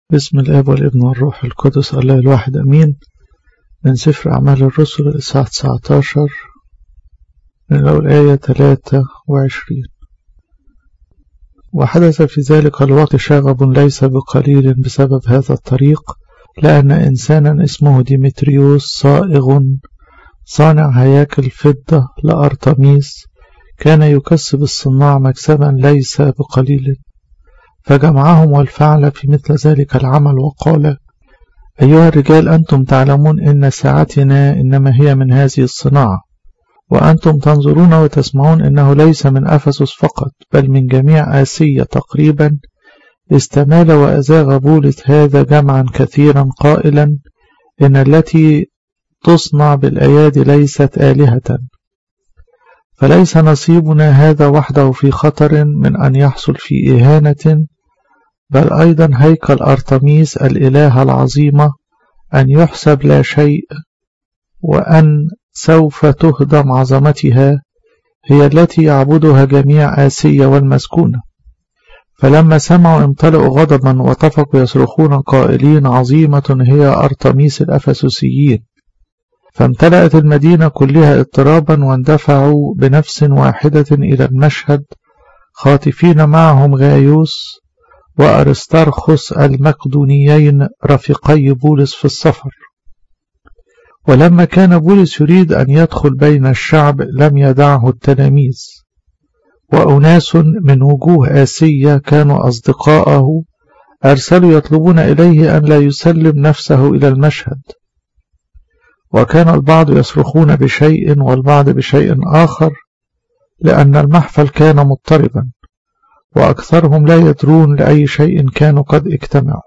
بسم الآب والابن والروح القدس الله الواحد أمين من سفر أعمال الرسل الإصحاح 19 من الأول آية 23 وحدث في ذلك الوقت شغب ليس بقليل بسبب هذا الطريق لأن إنسانا اسمه ديمتريوس صائغ صانع هياكل فضة لأرتميس كان يكسب الصناع مكسبا ليس بقليل فجمعهم والفعل في مثل ذلك العمل وقال أيها الرجال أنتم تعلمون إن ساعتنا إنما هي من هذه الصناعة وأنتم تنظرون وتسمعون إنه ليس من أفسس فقط بل من جميع آسيا تقريبا استمال وأزاغ بولس هذا جمعا كثيرا قائلا إن التي تصنع بالأيادي ليست آلهة فليس نصيبنا هذا وحده في خطر من أن يحصل في إهانة بل أيضا هيكل أرتميس الإله العظيمة أن يحسب لا شيء وأن سوف تهدم عظمتها هي التي يعبدها جميع آسيا والمسكونة فلما سمعوا امتلئوا غضبا وطفقوا يصرخون قائلين عظيمة هي أرتميس الأفسسيين فامتلأت المدينة كلها اضطرابا واندفعوا بنفس واحدة إلى المشهد خاطفين معهم غايوس وأرسترخس المقدونيين رفيقي بولس في السفر ولما كان بولس يريد أن يدخل بين الشعب لم يدعه التلاميذ وأناس من وجوه آسية كانوا أصدقاءه أرسلوا يطلبون إليه أن لا يسلم نفسه إلى المشهد وكان البعض يصرخون بشيء والبعض بشيء آخر لأن المحفل كان مضطربا وأكثرهم لا يدرون لأي شيء كانوا قد اجتمعوا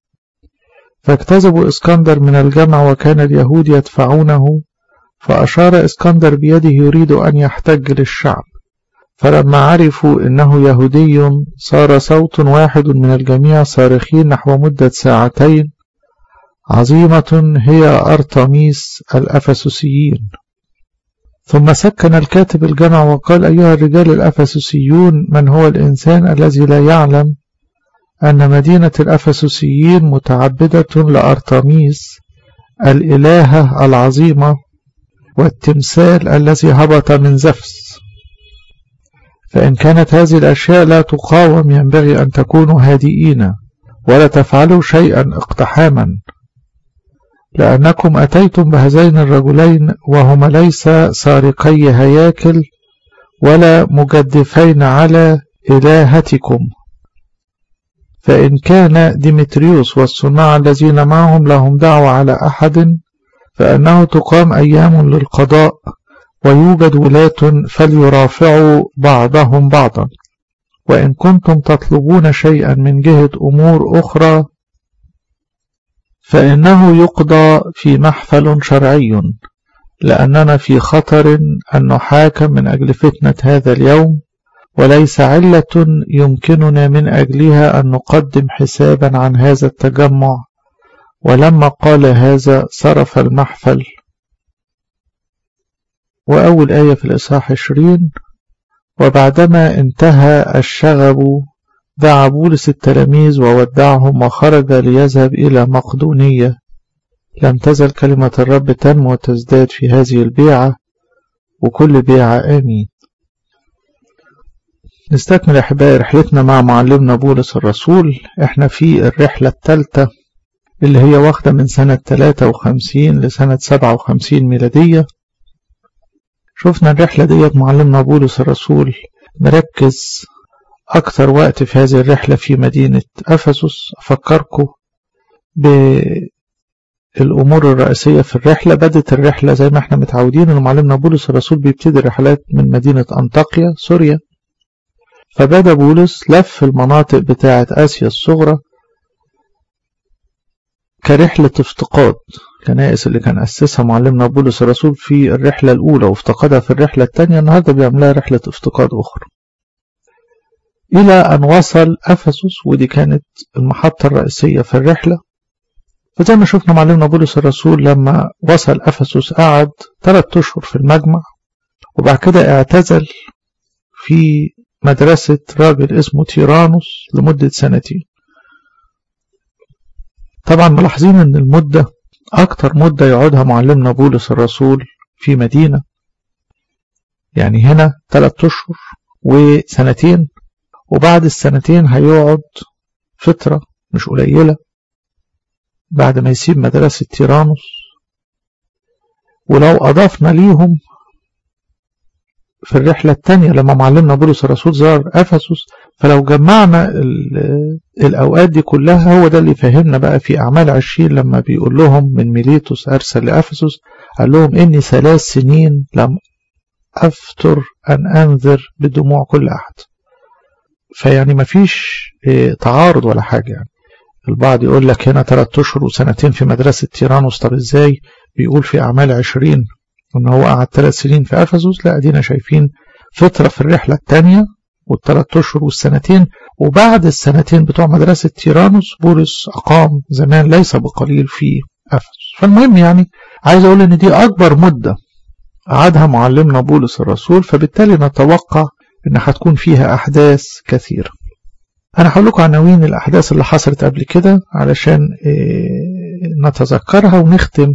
فاجتذبوا اسكندر من الجمع وكان اليهود يدفعونه فأشار اسكندر بيده يريد أن يحتج للشعب فلما عرفوا إنه يهودي صار صوت واحد من الجميع صارخين نحو مدة ساعتين عظيمة هي أرتميس الأفسسيين ثم سكن الكاتب الجمع وقال أيها الرجال الأفسسيون من هو الإنسان الذي لا يعلم أن مدينة الأفسسيين متعبدة لأرتميس الإلهة العظيمة والتمثال الذي هبط من زفس فإن كانت هذه الأشياء لا تقاوم ينبغي أن تكونوا هادئين ولا تفعلوا شيئا اقتحاما لأنكم أتيتم بهذين الرجلين وهما ليس سارقي هياكل ولا مجدفين على إلهتكم فإن كان ديمتريوس والصناع الذين معهم لهم دعوة على أحد فأنه تقام أيام للقضاء ويوجد ولاة فليرافعوا بعضهم بعضا وإن كنتم تطلبون شيئا من جهة أمور أخرى فإنه يقضى في محفل شرعي لأننا في خطر أن نحاكم من أجل فتنة هذا اليوم وليس علة يمكننا من أجلها أن نقدم حسابا عن هذا التجمع ولما قال هذا صرف المحفل وأول آية في الإصحاح 20 وبعدما انتهى الشغب دعا بولس التلاميذ وودعهم وخرج ليذهب إلى مقدونية لم تزل كلمة الرب تنمو وتزداد في هذه البيعة وكل بيعة آمين نستكمل أحبائي رحلتنا مع معلمنا بولس الرسول احنا في الرحلة الثالثة اللي هي واخدة من سنة 53 لسنة 57 ميلادية شفنا الرحلة ديت معلمنا بولس الرسول مركز أكثر وقت في هذه الرحلة في مدينة أفسس أفكركم بالأمور الرئيسية في الرحلة بدت الرحلة زي ما احنا متعودين أن معلمنا بولس الرسول بيبتدي الرحلات من مدينة أنطاكيا سوريا فبدأ بولس لف المناطق بتاعة آسيا الصغرى كرحلة افتقاد الكنائس اللي كان أسسها معلمنا بولس الرسول في الرحلة الأولى وافتقدها في الرحلة الثانية النهاردة بيعملها رحلة افتقاد أخرى إلى أن وصل أفسس ودي كانت المحطة الرئيسية في الرحلة فزي ما شفنا معلمنا بولس الرسول لما وصل أفسس قعد ثلاثة أشهر في المجمع وبعد كده اعتزل في مدرسة راجل اسمه تيرانوس لمدة سنتين طبعا ملاحظين ان المدة اكتر مدة يقعدها معلمنا بولس الرسول في مدينة يعني هنا ثلاثة اشهر وسنتين وبعد السنتين هيقعد فترة مش قليلة بعد ما يسيب مدرسة تيرانوس ولو أضفنا ليهم في الرحلة الثانية لما معلمنا بولس الرسول زار أفسس فلو جمعنا الأوقات دي كلها هو ده اللي فهمنا بقى في أعمال عشرين لما بيقول لهم من ميليتوس أرسل لأفسس قال لهم إني ثلاث سنين لم أفتر أن أنذر بدموع كل أحد فيعني مفيش تعارض ولا حاجة يعني البعض يقول لك هنا ثلاث أشهر وسنتين في مدرسة تيرانوس طب إزاي بيقول في أعمال عشرين وإن هو قعد ثلاث سنين في أفسس لا أدينا شايفين فترة في الرحلة الثانية والثلاث أشهر والسنتين وبعد السنتين بتوع مدرسة تيرانوس بولس أقام زمان ليس بقليل في أفسس فالمهم يعني عايز أقول إن دي أكبر مدة قعدها معلمنا بولس الرسول فبالتالي نتوقع إن هتكون فيها أحداث كثيرة أنا هقول لكم عناوين الأحداث اللي حصلت قبل كده علشان نتذكرها ونختم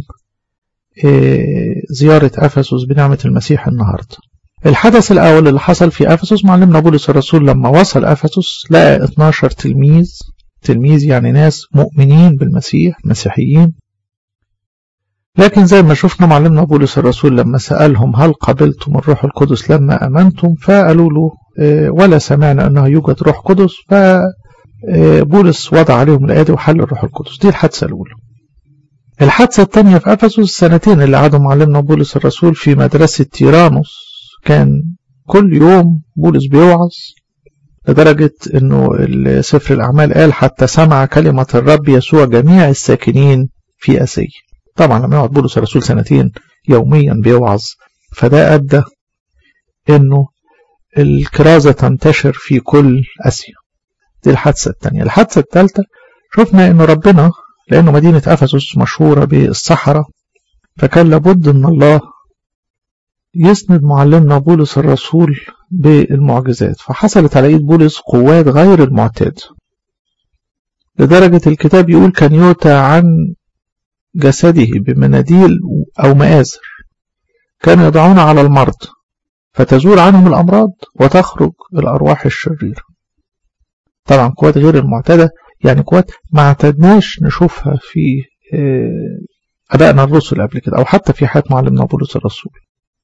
زيارة أفسس بنعمة المسيح النهاردة الحدث الأول اللي حصل في أفسس معلمنا بولس الرسول لما وصل أفسس لقى 12 تلميذ تلميذ يعني ناس مؤمنين بالمسيح مسيحيين لكن زي ما شفنا معلمنا بولس الرسول لما سألهم هل قبلتم الروح القدس لما أمنتم فقالوا له ولا سمعنا أنه يوجد روح قدس فبولس وضع عليهم الآية وحل الروح القدس دي الحادثة الأولى الحادثة الثانية في أفسس السنتين اللي قعدوا معلمنا بولس الرسول في مدرسة تيرانوس كان كل يوم بولس بيوعظ لدرجة أنه سفر الأعمال قال حتى سمع كلمة الرب يسوع جميع الساكنين في أسيا طبعا لما يقعد بولس الرسول سنتين يوميا بيوعظ فده أدى أنه الكرازة تنتشر في كل أسيا دي الحادثة الثانية الحادثة الثالثة شفنا أنه ربنا لأنه مدينة أفسس مشهورة بالصحراء فكان لابد أن الله يسند معلمنا بولس الرسول بالمعجزات فحصلت على ايد بولس قوات غير المعتاد لدرجة الكتاب يقول كان يؤتى عن جسده بمناديل أو مآزر كانوا يضعون على المرض فتزول عنهم الأمراض وتخرج الأرواح الشريرة طبعا قوات غير المعتادة يعني قوات ما اعتدناش نشوفها في أبائنا الرسل قبل كده أو حتى في حياة معلمنا بولس الرسول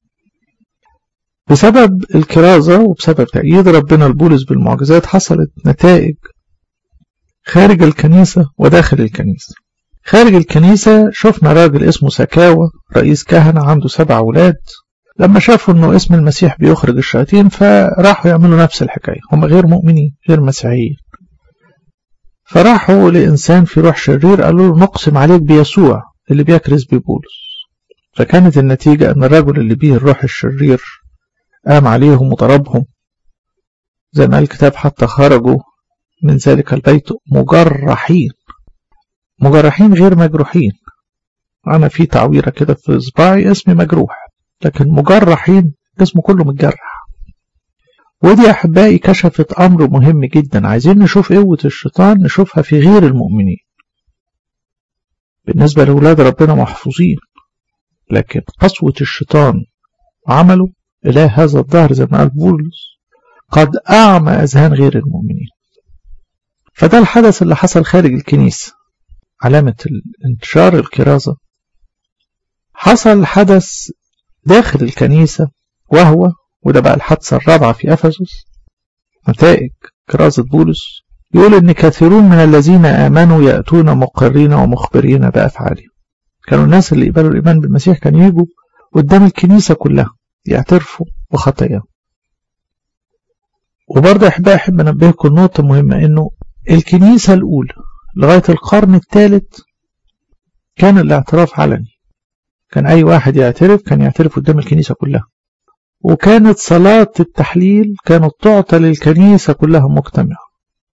بسبب الكرازة وبسبب تأييد ربنا لبولس بالمعجزات حصلت نتائج خارج الكنيسة وداخل الكنيسة خارج الكنيسة شفنا راجل اسمه سكاوى رئيس كهنة عنده سبع أولاد لما شافوا انه اسم المسيح بيخرج الشياطين فراحوا يعملوا نفس الحكاية هم غير مؤمنين غير مسيحيين فراحوا لإنسان في روح شرير قالوا له نقسم عليك بيسوع اللي بيكرز ببولس فكانت النتيجة أن الرجل اللي بيه الروح الشرير قام عليهم وضربهم زي ما الكتاب حتى خرجوا من ذلك البيت مجرحين مجرحين غير مجروحين أنا في تعويرة كده في صباعي اسمي مجروح لكن مجرحين جسمه كله متجرح ودي أحبائي كشفت أمر مهم جدا عايزين نشوف قوة الشيطان نشوفها في غير المؤمنين بالنسبة لأولاد ربنا محفوظين لكن قسوة الشيطان عمله إله هذا الظهر زي ما قال بولس قد أعمى أذهان غير المؤمنين فده الحدث اللي حصل خارج الكنيسة علامة انتشار الكرازة حصل حدث داخل الكنيسة وهو وده بقى الحادثة الرابعة في أفسس نتائج كرازة بولس يقول إن كثيرون من الذين آمنوا يأتون مقرين ومخبرين بأفعالهم كانوا الناس اللي يقبلوا الإيمان بالمسيح كانوا يجوا قدام الكنيسة كلها يعترفوا بخطاياهم وبرضه أحبائي أحب أنبهكم نقطة مهمة إنه الكنيسة الأولى لغاية القرن الثالث كان الاعتراف علني كان أي واحد يعترف كان يعترف قدام الكنيسة كلها وكانت صلاة التحليل كانت تعطى للكنيسة كلها مجتمعة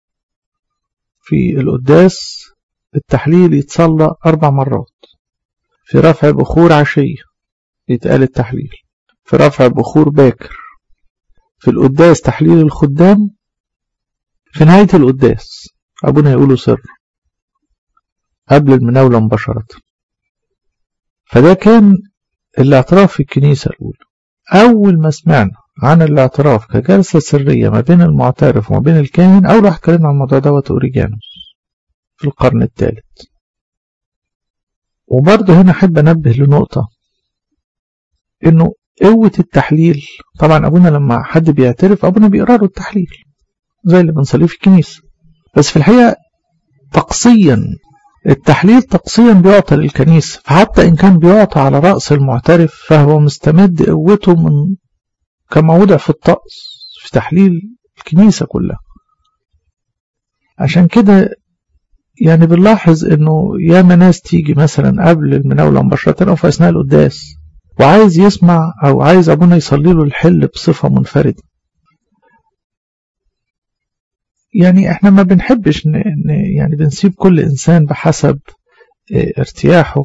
في القداس التحليل يتصلى أربع مرات في رفع بخور عشية يتقال التحليل في رفع بخور باكر في القداس تحليل الخدام في نهاية القداس أبونا يقولوا سر قبل المناولة مباشرة فده كان الاعتراف في الكنيسة الأولى أول ما سمعنا عن الاعتراف كجلسة سرية ما بين المعترف وما بين الكاهن أول واحد اتكلمنا عن الموضوع دوت أوريجانوس في القرن الثالث وبرضه هنا أحب أنبه لنقطة إنه قوة التحليل طبعا أبونا لما حد بيعترف أبونا بيقرأ له التحليل زي اللي بنصليه في الكنيسة بس في الحقيقة طقسيا التحليل طقسيا بيعطى للكنيسة فحتى إن كان بيعطى على رأس المعترف فهو مستمد قوته من كما وضع في الطقس في تحليل الكنيسة كلها عشان كده يعني بنلاحظ انه ياما ناس تيجي مثلا قبل المناولة مباشرة او في اثناء القداس وعايز يسمع او عايز ابونا يصلي له الحل بصفة منفردة يعني احنا ما بنحبش ن... يعني بنسيب كل انسان بحسب ارتياحه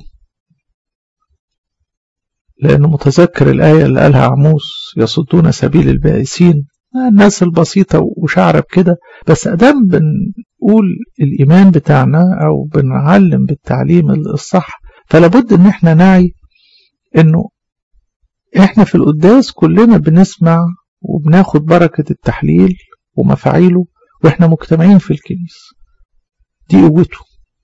لانه متذكر الايه اللي قالها عموس يصدون سبيل البائسين الناس البسيطه وشعرب كده بس ادام بنقول الايمان بتاعنا او بنعلم بالتعليم الصح فلابد ان احنا نعي انه احنا في القداس كلنا بنسمع وبناخد بركه التحليل ومفاعيله واحنا مجتمعين في الكنيسة دي قوته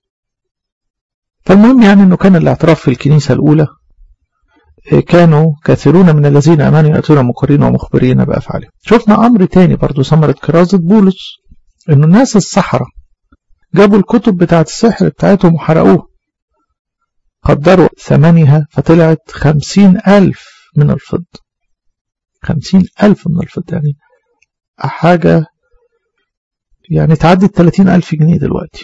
فالمهم يعني انه كان الاعتراف في الكنيسة الاولى كانوا كثيرون من الذين امنوا ياتون مقرين ومخبرين بافعالهم شفنا امر تاني برضو ثمرة كرازة بولس انه الناس السحرة جابوا الكتب بتاعت السحر بتاعتهم وحرقوها قدروا ثمنها فطلعت خمسين ألف من الفضة خمسين ألف من الفضة يعني حاجة يعني تعدي ال 30 ألف جنيه دلوقتي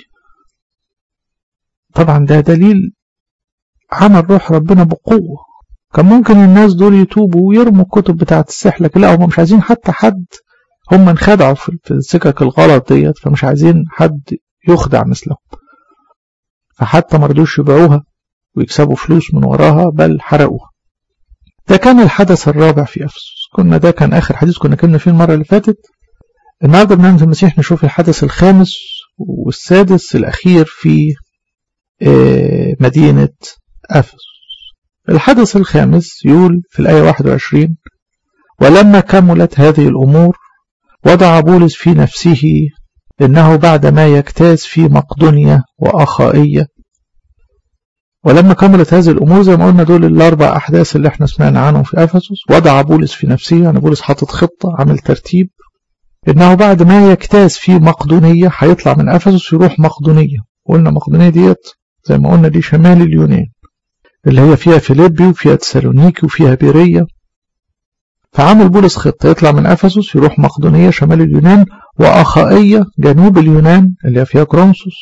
طبعا ده دليل عمل روح ربنا بقوة كان ممكن الناس دول يتوبوا ويرموا الكتب بتاعة السحر لكن لا هم مش عايزين حتى حد هم انخدعوا في السكك الغلط ديت فمش عايزين حد يخدع مثلهم فحتى ما رضوش يبيعوها ويكسبوا فلوس من وراها بل حرقوها ده كان الحدث الرابع في أفسس كنا ده كان آخر حديث كنا كنا فيه المرة اللي فاتت النهاردة بنعمة المسيح نشوف الحدث الخامس والسادس الأخير في مدينة أفس الحدث الخامس يقول في الآية 21 ولما كملت هذه الأمور وضع بولس في نفسه إنه بعد ما يجتاز في مقدونيا وأخائية ولما كملت هذه الأمور زي ما قلنا دول الأربع أحداث اللي احنا سمعنا عنهم في أفسس وضع بولس في نفسه يعني بولس حاطط خطة عامل ترتيب إنه بعد ما يجتاز في مقدونية هيطلع من أفسس يروح مقدونية قلنا مقدونية ديت زي ما قلنا دي شمال اليونان اللي هي فيها فيليبي وفيها تسالونيكي وفيها بيرية فعمل بولس خطة يطلع من أفسس يروح مقدونية شمال اليونان وأخائية جنوب اليونان اللي هي فيها كرونسوس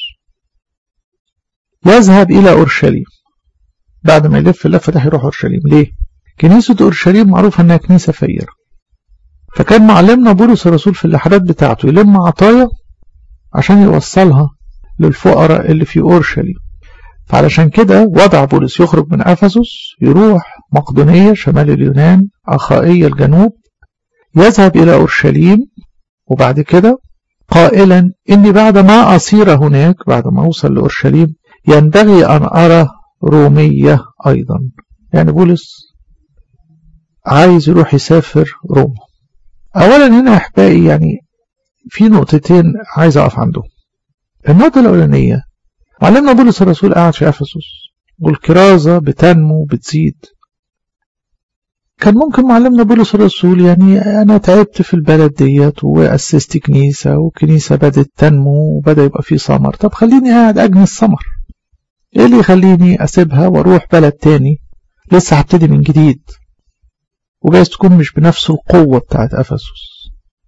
يذهب إلى أورشليم بعد ما يلف اللفة ده هيروح أورشليم ليه؟ كنيسة أورشليم معروفة إنها كنيسة فقيرة فكان معلمنا بولس الرسول في اللحظات بتاعته يلم عطايا عشان يوصلها للفقراء اللي في أورشليم فعلشان كده وضع بولس يخرج من أفسس يروح مقدونية شمال اليونان أخائية الجنوب يذهب إلى أورشليم وبعد كده قائلا إني بعد ما أصير هناك بعد ما أوصل لأورشليم ينبغي أن أرى رومية أيضا يعني بولس عايز يروح يسافر روما أولا هنا يا أحبائي يعني في نقطتين عايز أقف عندهم النقطة الأولانية معلمنا بولس الرسول قاعد في أفسس والكرازة بتنمو بتزيد كان ممكن معلمنا بولس الرسول يعني أنا تعبت في البلد ديت وأسست كنيسة وكنيسة بدأت تنمو وبدأ يبقى في ثمر طب خليني قاعد أجني الثمر إيه اللي يخليني أسيبها وأروح بلد تاني لسه هبتدي من جديد وجايز تكون مش بنفس القوة بتاعت أفسس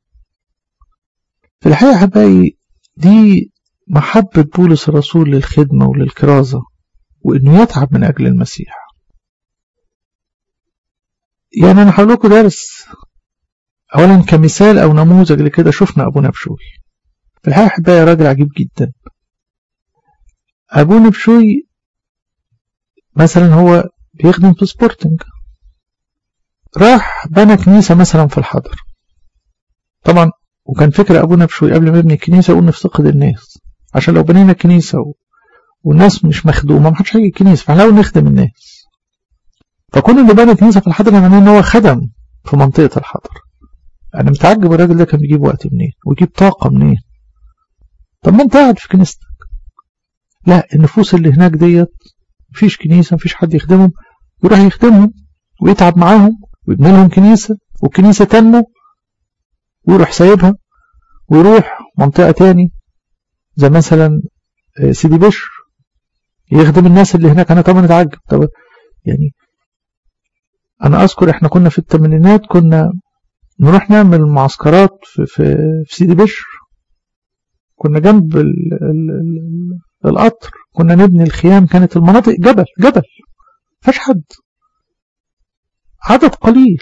في الحقيقة حبايبي دي محبة بولس الرسول للخدمة وللكرازة وإنه يتعب من أجل المسيح يعني أنا هقول لكم درس أولا كمثال أو نموذج لكده شفنا أبونا بشوي في الحقيقة أحبائي راجل عجيب جدا أبونا بشوي مثلا هو بيخدم في سبورتنج راح بنى كنيسة مثلا في الحضر طبعا وكان فكرة أبونا بشوي قبل ما يبني الكنيسة يقول نفتقد الناس عشان لو بنينا كنيسة والناس مش مخدومة ما حدش هيجي الكنيسة فهنحاول نخدم الناس فكون اللي بنى كنيسة في الحضر معناه ان هو خدم في منطقة الحضر انا متعجب الراجل ده كان بيجيب وقت منين ويجيب طاقة منين طب ما انت قاعد في كنيستك لا النفوس اللي هناك ديت مفيش كنيسة مفيش حد يخدمهم يروح يخدمهم ويتعب معاهم ويبني لهم كنيسة والكنيسة تنمو ويروح سايبها ويروح منطقة تاني زي مثلا سيدي بشر يخدم الناس اللي هناك انا طبعا اتعجب طب يعني انا اذكر احنا كنا في الثمانينات كنا نروح نعمل معسكرات في, في, في سيدي بشر كنا جنب ال ال ال القطر كنا نبني الخيام كانت المناطق جبل جبل فاش حد عدد قليل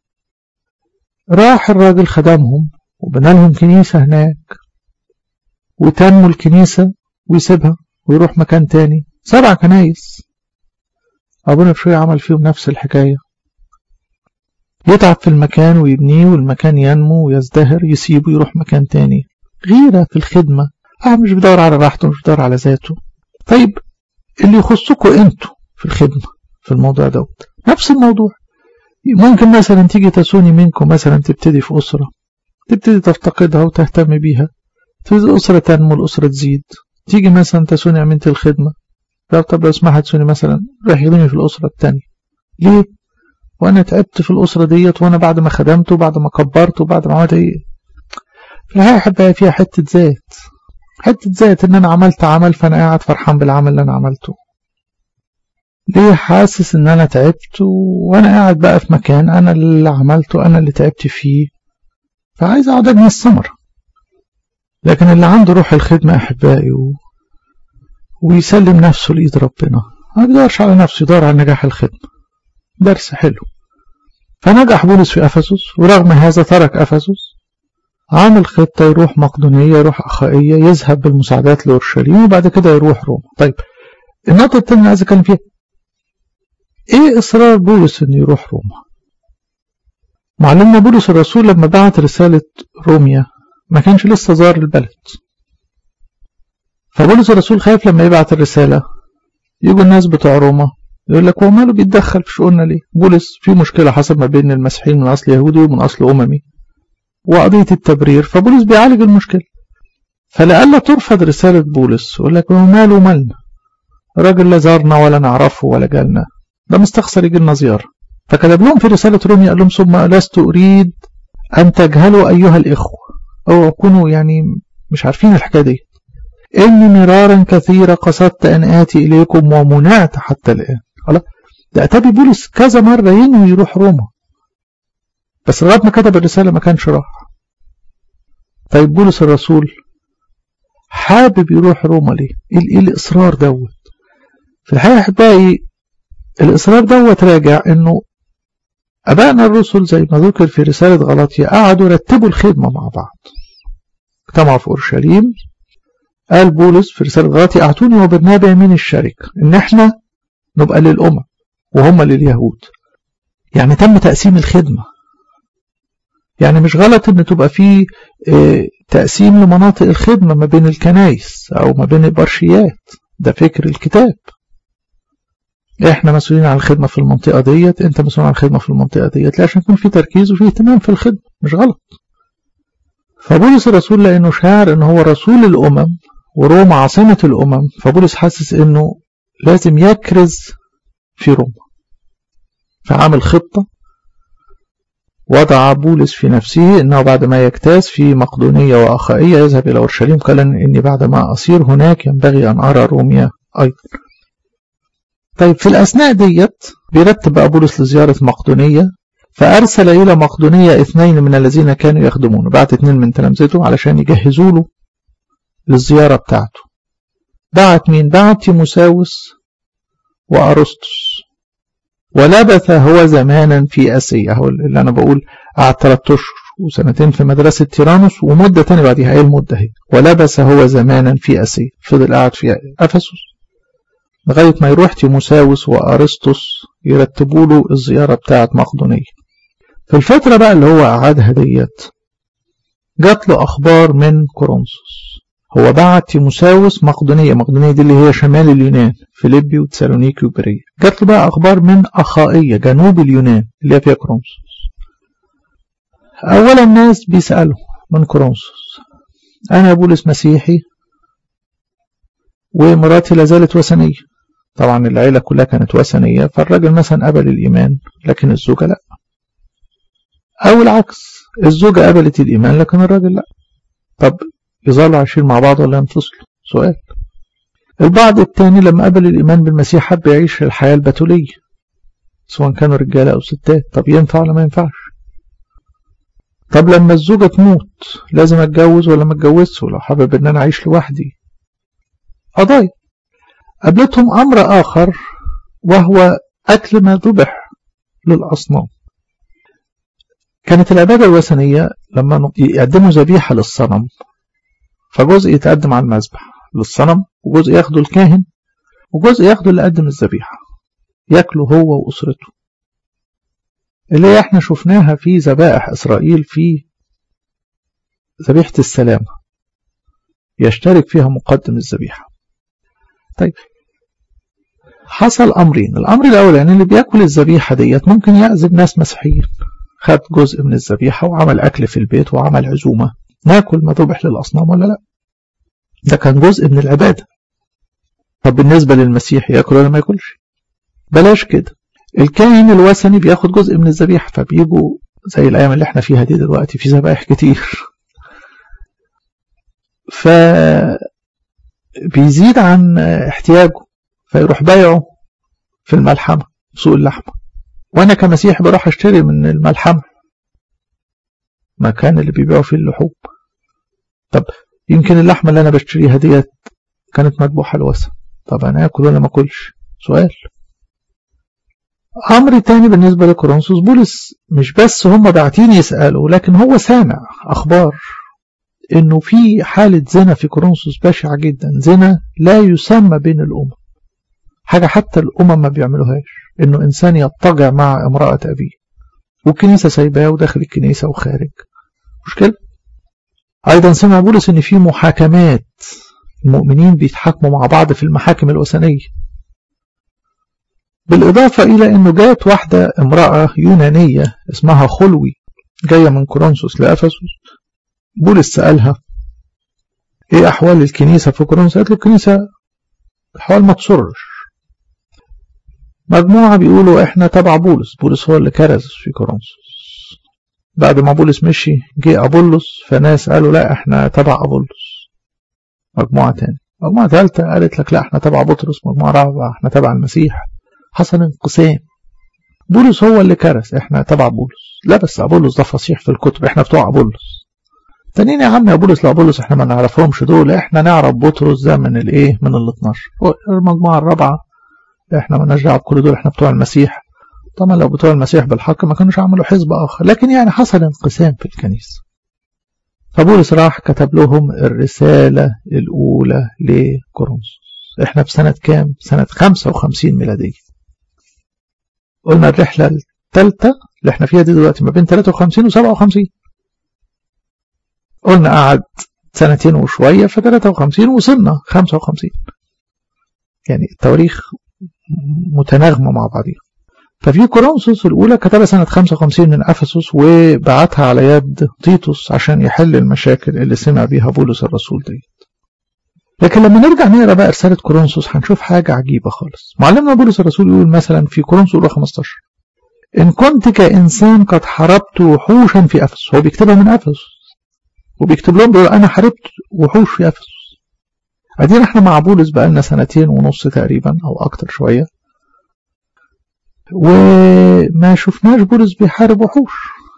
راح الراجل خدمهم وبنى لهم كنيسة هناك وتنمو الكنيسة ويسيبها ويروح مكان تاني سبع كنايس أبونا بشوية عمل فيهم نفس الحكاية يتعب في المكان ويبنيه والمكان ينمو ويزدهر يسيبه يروح مكان تاني غيرة في الخدمة اه مش بدور على راحته مش بدور على ذاته طيب اللي يخصكم انتوا في الخدمة في الموضوع دوت نفس الموضوع ممكن مثلا تيجي تسوني منكم مثلا تبتدي في أسرة تبتدي تفتقدها وتهتم بيها تبتدي الأسرة تنمو الأسرة تزيد تيجي مثلا تسوني أمينة الخدمة لو طب لو سمحت تسوني مثلا راح يخدمني في الأسرة التانية ليه؟ وأنا تعبت في الأسرة ديت وأنا بعد ما خدمت وبعد ما كبرت وبعد ما عملت إيه في الحقيقة أحب فيها حتة ذات حتة ذات إن أنا عملت عمل فأنا قاعد فرحان بالعمل اللي أنا عملته ليه حاسس إن أنا تعبت وأنا قاعد بقى في مكان أنا اللي عملته أنا اللي تعبت فيه فعايز أقعد أجني الثمرة لكن اللي عنده روح الخدمة أحبائي و... ويسلم نفسه لإيد ربنا ما بيدورش على نفسه يدور على نجاح الخدمة درس حلو فنجح بولس في أفسس ورغم هذا ترك أفسس عامل خطة يروح مقدونية يروح أخائية يذهب بالمساعدات لأورشليم وبعد كده يروح روما طيب النقطة التانية اللي عايز أتكلم فيها إيه إصرار بولس إنه يروح روما معلمنا بولس الرسول لما بعت رسالة روميا ما كانش لسه زار البلد فبولس الرسول خايف لما يبعت الرسالة يجوا الناس بتوع روما يقول لك هو ماله بيتدخل في شؤوننا ليه بولس في مشكلة حصل ما بين المسيحيين من أصل يهودي ومن أصل أممي وقضية التبرير فبولس بيعالج المشكلة فلألا ترفض رسالة بولس يقول لك هو ماله مالنا راجل لا زارنا ولا نعرفه ولا جالنا ده مستخسر يجي لنا زيارة فكتب لهم في رسالة روميا قال لهم ثم لست أريد أن تجهلوا أيها الإخوة أو كونوا يعني مش عارفين الحكاية دي إني مرارا كثيرا قصدت أن آتي إليكم ومنعت حتى الآن خلاص ده أتابي بولس كذا مرة ينوي يروح روما بس لغاية ما كتب الرسالة ما كانش راح طيب بولس الرسول حابب يروح روما ليه ايه الإصرار دوت في الحقيقة أحبائي الإصرار دوت راجع إنه أبائنا الرسل زي ما ذكر في رسالة غلطية قعدوا يرتبوا الخدمة مع بعض اجتمعوا في أورشليم قال بولس في رسالة غلطية أعطوني وبرنابا من الشركة إن إحنا نبقى للأمم وهم لليهود يعني تم تقسيم الخدمة يعني مش غلط ان تبقى في تقسيم لمناطق الخدمة ما بين الكنايس او ما بين البرشيات ده فكر الكتاب احنا مسؤولين عن الخدمة في المنطقة ديت انت مسؤول عن الخدمة في المنطقة ديت عشان يكون في تركيز وفي اهتمام في الخدمة مش غلط فبولس الرسول لانه شاعر ان هو رسول الامم وروما عاصمة الامم فبولس حاسس انه لازم يكرز في روما فعمل خطة وضع بولس في نفسه أنه بعد ما يجتاز في مقدونية وأخائية يذهب إلى أورشليم قال إني بعد ما أصير هناك ينبغي أن أرى روميا أيضا طيب في الأثناء ديت بيرتب بقى بولس لزيارة مقدونية فأرسل إلى مقدونية اثنين من الذين كانوا يخدمون بعت اثنين من تلامذته علشان يجهزوا له للزيارة بتاعته بعت مين بعت تيموساوس وأرسطس ولبث هو زمانا في أسيا هو اللي أنا بقول قعد ثلاث أشهر وسنتين في مدرسة تيرانوس ومدة تانية بعديها إيه المدة هي ولبث هو زمانا في أسيا فضل قاعد في أفسس لغاية ما يروح تيموساوس وأرسطس يرتبوا له الزيارة بتاعة مقدونية في الفترة بقى اللي هو قعدها ديت جات له أخبار من كورنثوس هو بعت تيموساوس مقدونية مقدونية دي اللي هي شمال اليونان فيليبي وتسالونيكي وبرية جات له بقى أخبار من أخائية جنوب اليونان اللي هي فيها كرونسوس أولا الناس بيسألوا من كرونسوس أنا بولس مسيحي ومراتي لازالت وثنية طبعا العيلة كلها كانت وثنية فالراجل مثلا قبل الإيمان لكن الزوجة لا أو العكس الزوجة قبلت الإيمان لكن الراجل لا طب يظلوا عايشين مع بعض ولا ينفصلوا سؤال البعض الثاني لما قبل الإيمان بالمسيح حب يعيش الحياة البتولية سواء كانوا رجالة أو ستات طب ينفع ولا ما ينفعش طب لما الزوجة تموت لازم اتجوز ولا ما اتجوزش ولو حابب ان انا اعيش لوحدي قضايا قابلتهم امر اخر وهو اكل ما ذبح للاصنام كانت العبادة الوثنية لما يقدموا ذبيحة للصنم فجزء يتقدم على المذبح للصنم وجزء ياخده الكاهن وجزء ياخده اللي قدم الذبيحة ياكله هو وأسرته اللي احنا شفناها في ذبائح إسرائيل في ذبيحة السلامة يشترك فيها مقدم الذبيحة طيب حصل أمرين الأمر الأول يعني اللي بياكل الذبيحة ديت ممكن يعزب ناس مسيحيين خد جزء من الذبيحة وعمل أكل في البيت وعمل عزومة ناكل ما ذبح للأصنام ولا لا ده كان جزء من العبادة طب بالنسبة للمسيح ياكل ولا ما ياكلش بلاش كده الكاهن الوثني بياخد جزء من الذبيحة فبيجوا زي الأيام اللي احنا فيها دي دلوقتي في ذبائح كتير ف بيزيد عن احتياجه فيروح بايعه في الملحمة سوق اللحمة وأنا كمسيح بروح أشتري من الملحمة مكان اللي بيبيعوا فيه اللحوم طب يمكن اللحمة اللي أنا بشتريها ديت كانت مذبوحة الوثن طب أنا آكل ولا ما أكلش سؤال أمر تاني بالنسبة لكورنثوس بولس مش بس هم باعتين يسألوا لكن هو سامع أخبار إنه في حالة زنا في كورنثوس بشعة جدا زنا لا يسمى بين الأمم حاجة حتى الأمم ما بيعملوهاش إنه إنسان يضطجع مع امرأة أبيه والكنيسة سايباه وداخل الكنيسة وخارج مشكلة أيضا سمع بولس إن في محاكمات المؤمنين بيتحاكموا مع بعض في المحاكم الوثنية بالإضافة إلى أنه جاءت واحدة امرأة يونانية اسمها خلوي جاية من كورنثوس لأفسس بولس سألها إيه أحوال الكنيسة في كورنثوس قالت له الكنيسة أحوال ما تسرش مجموعة بيقولوا إحنا تبع بولس بولس هو اللي كرز في كورنثوس بعد ما بولس مشي جه أبولس فناس قالوا لا إحنا تبع أبولس مجموعة تاني مجموعة ثالثة قالت لك لا إحنا تبع بطرس مجموعة رابعة إحنا تبع المسيح حصل انقسام بولس هو اللي كرس احنا تبع بولس لا بس ابولس ده فصيح في الكتب احنا بتوع ابولس تانيين يا عم يا بولس لا ابولس احنا ما نعرفهمش دول احنا نعرف بطرس ده من الايه من ال 12 المجموعه الرابعه احنا ما دعوه بكل دول احنا بتوع المسيح طبعا لو بتوع المسيح بالحق ما كانوش عملوا حزب اخر لكن يعني حصل انقسام في الكنيسه فبولس راح كتب لهم الرساله الاولى لكورنثوس احنا في سنه كام سنه 55 ميلاديه قلنا الرحلة الثالثة اللي احنا فيها دي دلوقتي ما بين 53 و 57 قلنا قعد سنتين وشوية في 53 وصلنا 55 يعني التواريخ متناغمة مع بعضها ففي كورنثوس الأولى كتبها سنة 55 من أفسس وبعتها على يد تيتوس عشان يحل المشاكل اللي سمع بيها بولس الرسول دي لكن لما نرجع نقرا بقى رسالة كورنثوس هنشوف حاجة عجيبة خالص معلمنا بولس الرسول يقول مثلا في كورنثوس الأولى 15 إن كنت كإنسان قد حاربت وحوشا في أفسس هو بيكتبها من أفسس وبيكتب لهم بيقول أنا حاربت وحوش في أفسس قاعدين احنا مع بولس بقالنا سنتين ونص تقريبا أو أكتر شوية وما شفناش بولس بيحارب وحوش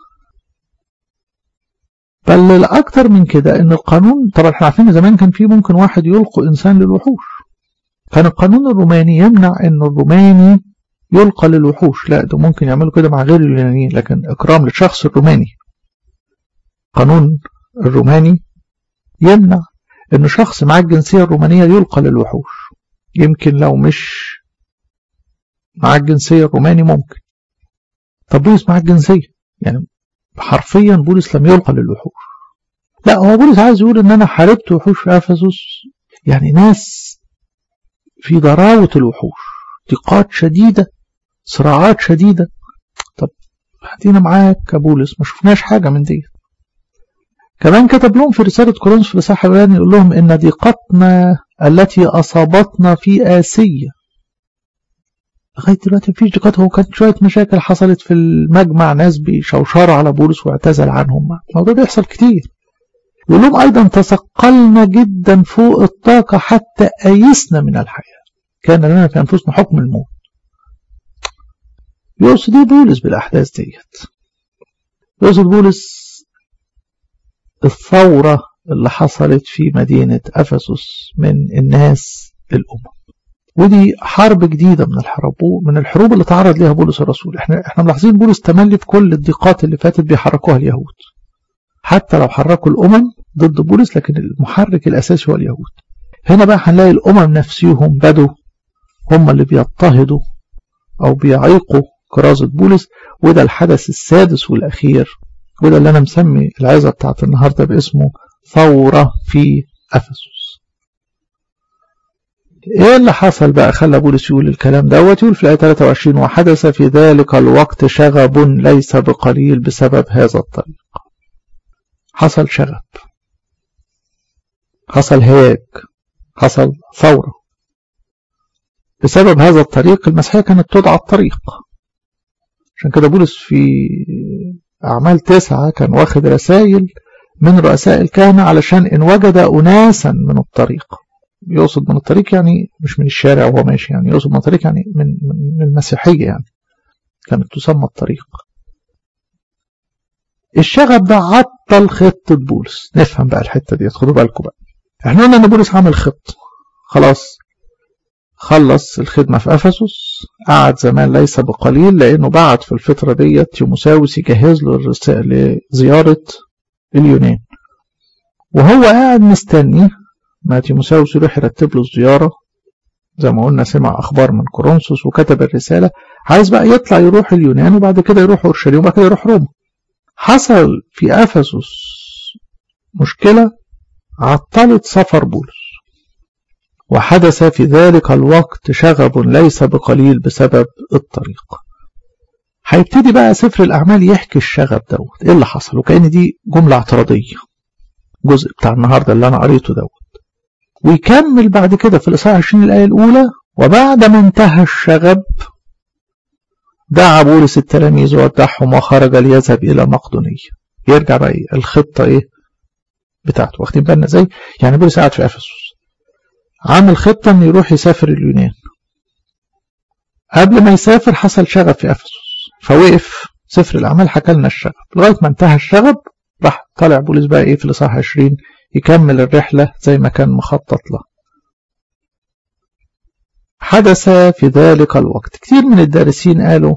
بل الأكثر من كده إن القانون طبعا احنا عارفين زمان كان في ممكن واحد يلقوا إنسان للوحوش كان القانون الروماني يمنع إن الروماني يلقى للوحوش لا ده ممكن يعملوا كده مع غير اليونانيين لكن إكرام للشخص الروماني قانون الروماني يمنع إن شخص مع الجنسية الرومانية يلقى للوحوش يمكن لو مش مع الجنسية الروماني ممكن طب بولس مع الجنسية يعني حرفيا بولس لم يلقى للوحوش لا هو بولس عايز يقول ان انا حاربت وحوش في افسس يعني ناس في ضراوة الوحوش ضيقات شديدة صراعات شديدة طب هدينا معاك يا بولس ما شفناش حاجة من دي كمان كتب لهم في رسالة كورنثوس في الإصحاح الأولاني يقول لهم إن ضيقتنا التي أصابتنا في آسيا لغاية دلوقتي مفيش ضيقات هو كانت شوية مشاكل حصلت في المجمع ناس بيشوشروا على بولس واعتزل عنهم الموضوع بيحصل كتير يقول لهم أيضا تثقلنا جدا فوق الطاقة حتى أيسنا من الحياة كان لنا في أنفسنا حكم الموت يقصد ايه بولس بالأحداث ديت يقصد بولس الثورة اللي حصلت في مدينة أفسس من الناس الأمم ودي حرب جديدة من الحرب من الحروب اللي تعرض ليها بولس الرسول احنا احنا ملاحظين بولس تملي في كل الضيقات اللي فاتت بيحركوها اليهود حتى لو حركوا الأمم ضد بولس لكن المحرك الأساسي هو اليهود هنا بقى هنلاقي الأمم نفسهم بدوا هم اللي بيضطهدوا أو بيعيقوا كرازة بولس وده الحدث السادس والأخير وده اللي أنا مسمي العظة بتاعت النهاردة باسمه ثورة في أفسس ايه اللي حصل بقى خلى بولس يقول الكلام دوت يقول في الآية 23 وحدث في ذلك الوقت شغب ليس بقليل بسبب هذا الطريق حصل شغب حصل هياج حصل ثورة بسبب هذا الطريق المسيحية كانت تدعى الطريق عشان كده بولس في أعمال تسعة كان واخد رسائل من رؤساء الكهنة علشان إن وجد أناسا من الطريق يقصد من الطريق يعني مش من الشارع وهو ماشي يعني يقصد من الطريق يعني من, من المسيحية يعني كانت تسمى الطريق الشغب ده عطل خطة بولس نفهم بقى الحتة دي خدوا بالكم بقى احنا قلنا ان بولس عمل خط خلاص خلص الخدمة في أفسس قعد زمان ليس بقليل لأنه بعد في الفترة ديت تيموساوس يجهز له لزيارة اليونان وهو قاعد مستني ما تيموساوس يروح يرتب له الزيارة زي ما قلنا سمع أخبار من كورنثوس وكتب الرسالة عايز بقى يطلع يروح اليونان وبعد كده يروح أورشليم وبعد كده يروح روما حصل في أفسس مشكلة عطلت سفر بولس وحدث في ذلك الوقت شغب ليس بقليل بسبب الطريق هيبتدي بقى سفر الأعمال يحكي الشغب دوت إيه اللي حصل وكأن دي جملة اعتراضية جزء بتاع النهاردة اللي أنا قريته دوت ويكمل بعد كده في الإصحاح 20 الآية الأولى وبعد ما انتهى الشغب دعا بولس التلاميذ ودعهم وخرج ليذهب إلى مقدونية يرجع بقى إيه الخطة إيه بتاعته واخدين بالنا زي يعني بولس قاعد في أفسس عامل خطة إنه يروح يسافر اليونان قبل ما يسافر حصل شغب في أفسس فوقف سفر الأعمال حكى لنا الشغب لغاية ما انتهى الشغب راح طالع بولس بقى إيه في الإصحاح 20 يكمل الرحلة زي ما كان مخطط له حدث في ذلك الوقت كتير من الدارسين قالوا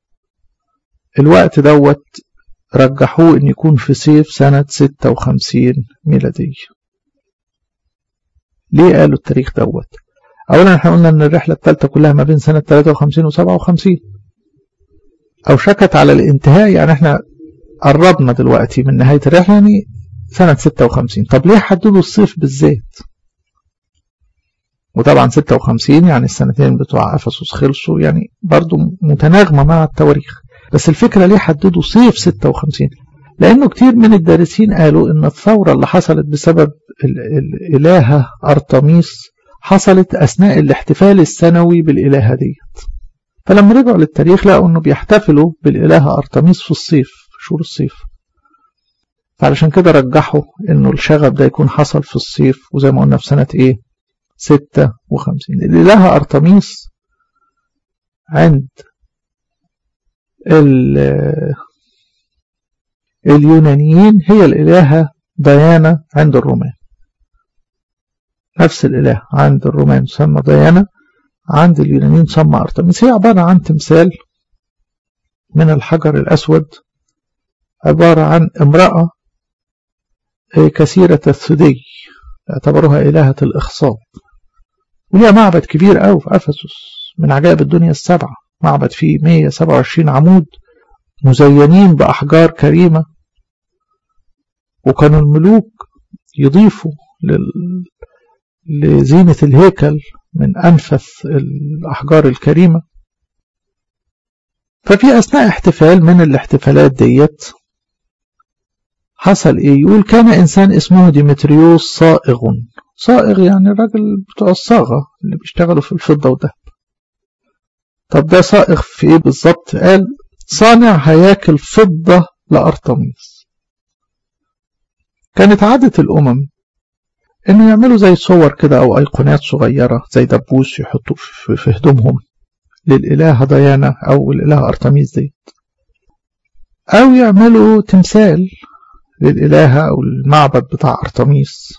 الوقت دوت رجحوه ان يكون في صيف سنة 56 ميلادية ليه قالوا التاريخ دوت اولا احنا قلنا ان الرحلة الثالثة كلها ما بين سنة 53 و 57 او شكت على الانتهاء يعني احنا قربنا دلوقتي من نهاية الرحلة يعني سنة 56 طب ليه حددوا الصيف بالذات وطبعا 56 يعني السنتين بتوع أفسس خلصوا يعني برضو متناغمة مع التواريخ بس الفكرة ليه حددوا صيف 56 لأنه كتير من الدارسين قالوا إن الثورة اللي حصلت بسبب الإلهة أرتميس حصلت أثناء الاحتفال السنوي بالإلهة ديت فلما رجعوا للتاريخ لقوا إنه بيحتفلوا بالإلهة أرتميس في الصيف في شهور الصيف فعلشان كده رجحوا إنه الشغب ده يكون حصل في الصيف وزي ما قلنا في سنة إيه 56 الإلهة أرتميس عند اليونانيين هي الإلهة ديانا عند الرومان نفس الإله عند الرومان تسمى ديانا عند اليونانيين تسمى أرتميس هي عبارة عن تمثال من الحجر الأسود عبارة عن امرأة كثيرة الثدي اعتبروها إلهة الإخصاب وليها معبد كبير قوي في أفسس من عجائب الدنيا السبعة معبد فيه 127 عمود مزينين بأحجار كريمة وكانوا الملوك يضيفوا لل... لزينة الهيكل من أنفث الأحجار الكريمة ففي أثناء احتفال من الاحتفالات ديت حصل إيه يقول كان إنسان اسمه ديمتريوس صائغ صائغ يعني الراجل بتوع الصاغة اللي بيشتغلوا في الفضة والذهب طب ده صائغ في إيه بالظبط قال صانع هياكل فضة لأرطميس كانت عادة الأمم إنه يعملوا زي صور كده أو أيقونات صغيرة زي دبوس يحطوا في هدومهم للإله ديانا أو الإله أرتميس ديت أو يعملوا تمثال للإلهة أو المعبد بتاع أرتميس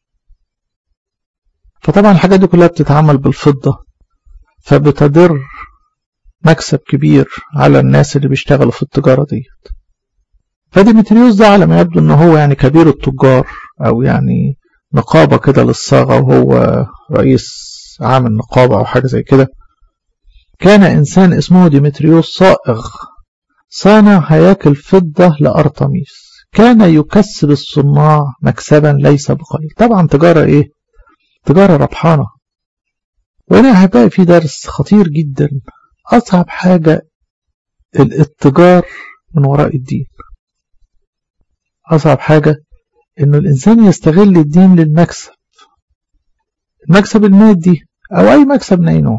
فطبعا الحاجات دي كلها بتتعمل بالفضة فبتدر مكسب كبير على الناس اللي بيشتغلوا في التجارة ديت فديمتريوس ده على ما يبدو ان هو يعني كبير التجار او يعني نقابة كده للصاغة وهو رئيس عام النقابة او حاجة زي كده كان انسان اسمه ديمتريوس صائغ صانع هياكل فضة لأرطميس كان يكسب الصناع مكسبا ليس بقليل طبعا تجارة ايه تجارة ربحانة وهنا هبقى في درس خطير جدا أصعب حاجة الاتجار من وراء الدين أصعب حاجة إنه الإنسان يستغل الدين للمكسب المكسب المادي أو أي مكسب من أي نوع